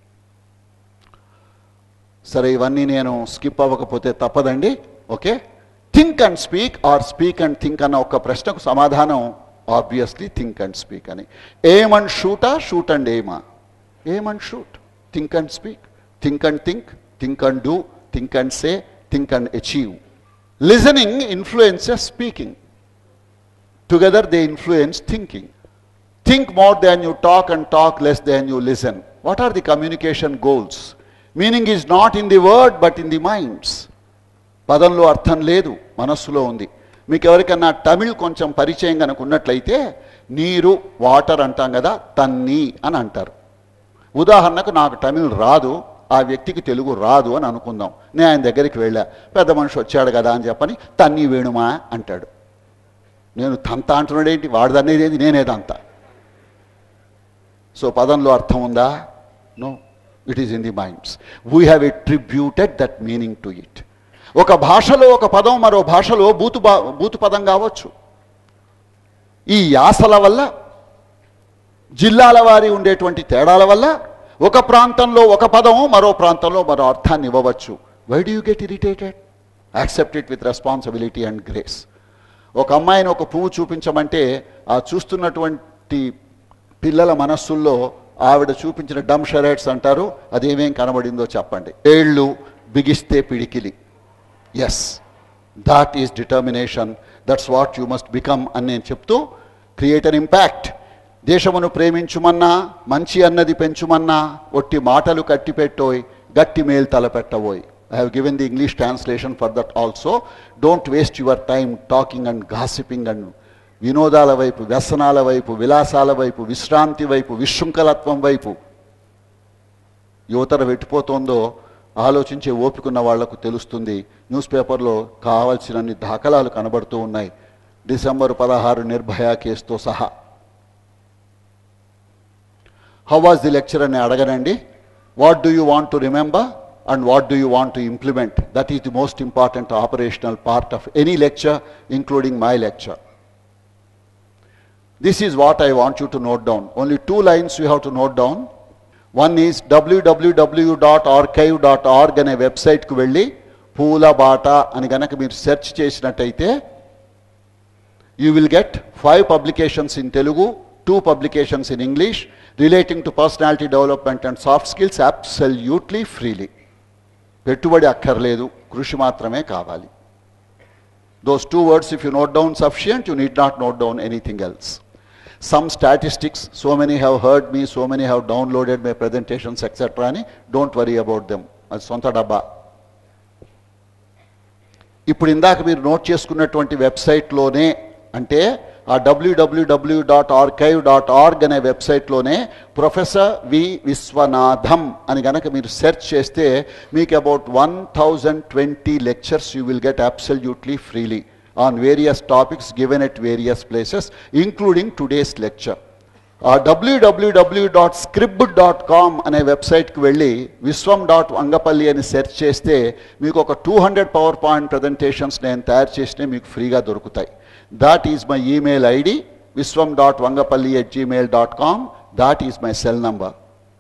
[SPEAKER 2] సరే ఇవన్నీ నేను స్కిప్ అవ్వకపోతే తప్పదండి okay think and speak or speak and think అన్న ఒక ప్రశ్నకు సమాధానం ఆబ్వియస్లీ థింక్ అండ్ స్పీక్ అని ఏమ్ అండ్ షూటా షూట్ అండ్ ఏమా aim and shoot think and speak think and think think and do think and say think and achieve listening influences speaking together they influence thinking Think more than you talk and talk less than you listen. What are the communication goals? Meaning is not in the word but in the minds. పదంలో అర్థం లేదు మనస్సులో ఉంది మీకు ఎవరికన్నా తమిళ్ కొంచెం పరిచయం కనుక ఉన్నట్లయితే నీరు వాటర్ అంటాం కదా తన్ని అని అంటారు ఉదాహరణకు నాకు తమిళ్ రాదు ఆ వ్యక్తికి తెలుగు రాదు అని అనుకుందాం నేను ఆయన దగ్గరికి వెళ్ళా పెద్ద మనిషి వచ్చాడు కదా అని చెప్పని తన్ని వేణుమా అంటాడు నేను తంత అంటున్నాడేంటి వాడిదనేది ఏంటి నేనేదంతా సో పదంలో అర్థం ఉందా no it is in the minds we have attributed that meaning to it ఒక భాషలో ఒక పదం మరో భాషలో బూతు బా బూతు పదం కావచ్చు ఈ యాసల వల్ల జిల్లాల వారి ఉండేటువంటి తేడాల వల్ల ఒక ప్రాంతంలో ఒక పదం మరో ప్రాంతంలో మరో అర్థాన్ని ఇవ్వవచ్చు why do you get irritated accept it with responsibility and grace ఒక అమ్మాయిని ఒక పువ్వు చూపించమంటే ఆ చూస్తున్నటువంటి పిల్లల మనస్సుల్లో ఆవిడ చూపించిన డమ్ షరైట్స్ అంటారు అదేమేం కనబడిందో చెప్పండి ఏళ్ళు బిగిస్తే పిడికిలి yes that is determination that's what you must become అని నేను చెప్తూ క్రియేట్ అన్ ఇంపాక్ట్ దేశమును ప్రేమించుమన్నా మంచి అన్నది పెంచుమన్నా ఒట్టి మాటలు కట్టిపెట్టోయ్ గట్టి మేలు తలపెట్టబోయ్ I have given the English translation for that also don't waste your time talking and gossiping and వినోదాల వైపు వ్యసనాల వైపు విలాసాల వైపు విశ్రాంతి వైపు విశృంఖలత్వం వైపు యువతర పెట్టిపోతుందో ఆలోచించే ఓపికన్న వాళ్లకు తెలుస్తుంది న్యూస్ పేపర్లో కావాల్సినన్ని దాఖలాలు కనబడుతూ ఉన్నాయి డిసెంబర్ పదహారు నిర్భయ కేసుతో సహా హౌ వాజ్ ది లెక్చర్ అని అడగనండి what do you want to remember and what do you want to implement that is the most important operational part of any lecture including my lecture This is what I want you to note down. Only two lines you have to note down. One is www.archive.org అనే వెబ్సైట్కి వెళ్ళి పూల బాట అని గనక మీరు search చేసినట్టయితే you will get five publications in Telugu two publications in English relating to personality development and soft skills absolutely freely పెట్టుబడి అక్కర్లేదు కృషి మాత్రమే కావాలి Those two words, if you note down sufficient, you need not note down anything else. Some statistics, so many have heard me, so many have downloaded my presentations, etc. అని don't worry about them. అది సొంత డబ్బా ఇప్పుడు ఇందాక మీరు note చేసుకున్నటువంటి వెబ్సైట్లోనే అంటే ఆ W W W dot archive dot org అనే వెబ్సైట్లోనే ప్రొఫెసర్ వి విశ్వనాథం అని గనక మీరు సెర్చ్ చేస్తే మీకు about one thousand twenty lectures you will get absolutely freely on various topics given at various places including today's lecture ఆ W W W dot scribd dot com అనే వెబ్సైట్కి వెళ్ళి విశ్వం డాట్ వంగపల్లి అని సెర్చ్ చేస్తే మీకు ఒక two hundred power point presentations నేను తయారు చేసినవి మీకు ఫ్రీగా దొరుకుతాయి that is my email ID Vishwam dot Vangapalli at Gmail dot com that is my cell number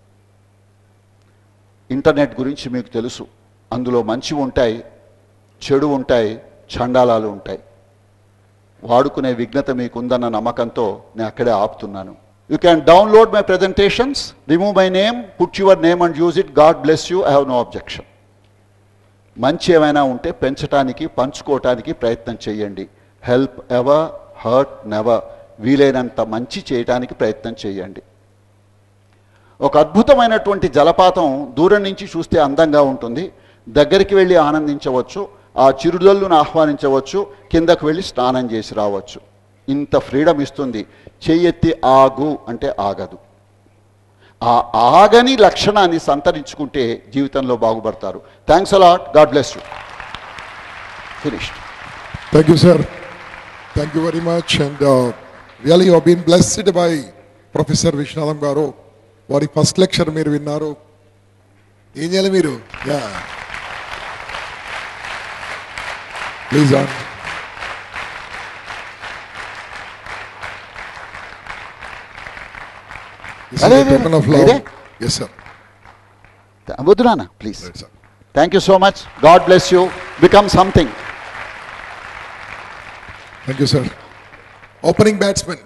[SPEAKER 2] internet గురించి మీకు తెలుసు అందులో మంచి ఉంటాయి చెడు ఉంటాయి చండాలాలు ఉంటాయి వాడుకునే విఘ్నత మీకుందన్న నమ్మకంతో నేను అక్కడే ఆపుతున్నాను you can download my presentations remove my name put your name and use it God bless you I have no objection మంచి ఏమైనా ఉంటే పెంచడానికి పంచుకోవటానికి ప్రయత్నం చేయండి హెల్ప్ ఎవర్ హర్ట్ నెవర్ వీలైనంత మంచి చేయటానికి ప్రయత్నం చేయండి ఒక అద్భుతమైనటువంటి జలపాతం దూరం నుంచి చూస్తే అందంగా ఉంటుంది దగ్గరికి వెళ్ళి ఆనందించవచ్చు ఆ చిరుదల్లును ఆహ్వానించవచ్చు కిందకు వెళ్ళి స్నానం చేసి రావచ్చు ఇంత ఫ్రీడమ్ ఇస్తుంది చెయ్యెత్తి ఆగు అంటే ఆగదు ఆ ఆగని లక్షణాన్ని సంతరించుకుంటే జీవితంలో బాగుపడతారు thanks a lot God bless you finished
[SPEAKER 1] Thank you, sir. Thank you very much. And uh, really, you have been blessed by Professor Vishnadam గారు వారి ఫస్ట్ లెక్చర్ మీరు విన్నారు ఏం చేయాలి మీరు yeah Please on. This is
[SPEAKER 2] అరే,
[SPEAKER 1] a token of love.
[SPEAKER 2] ఇదే?
[SPEAKER 1] Yes, sir.
[SPEAKER 2] వద్దు నాన్న please
[SPEAKER 1] Right, sir.
[SPEAKER 2] Thank you so much God bless you become something
[SPEAKER 1] Thank you, sir. Opening batsman.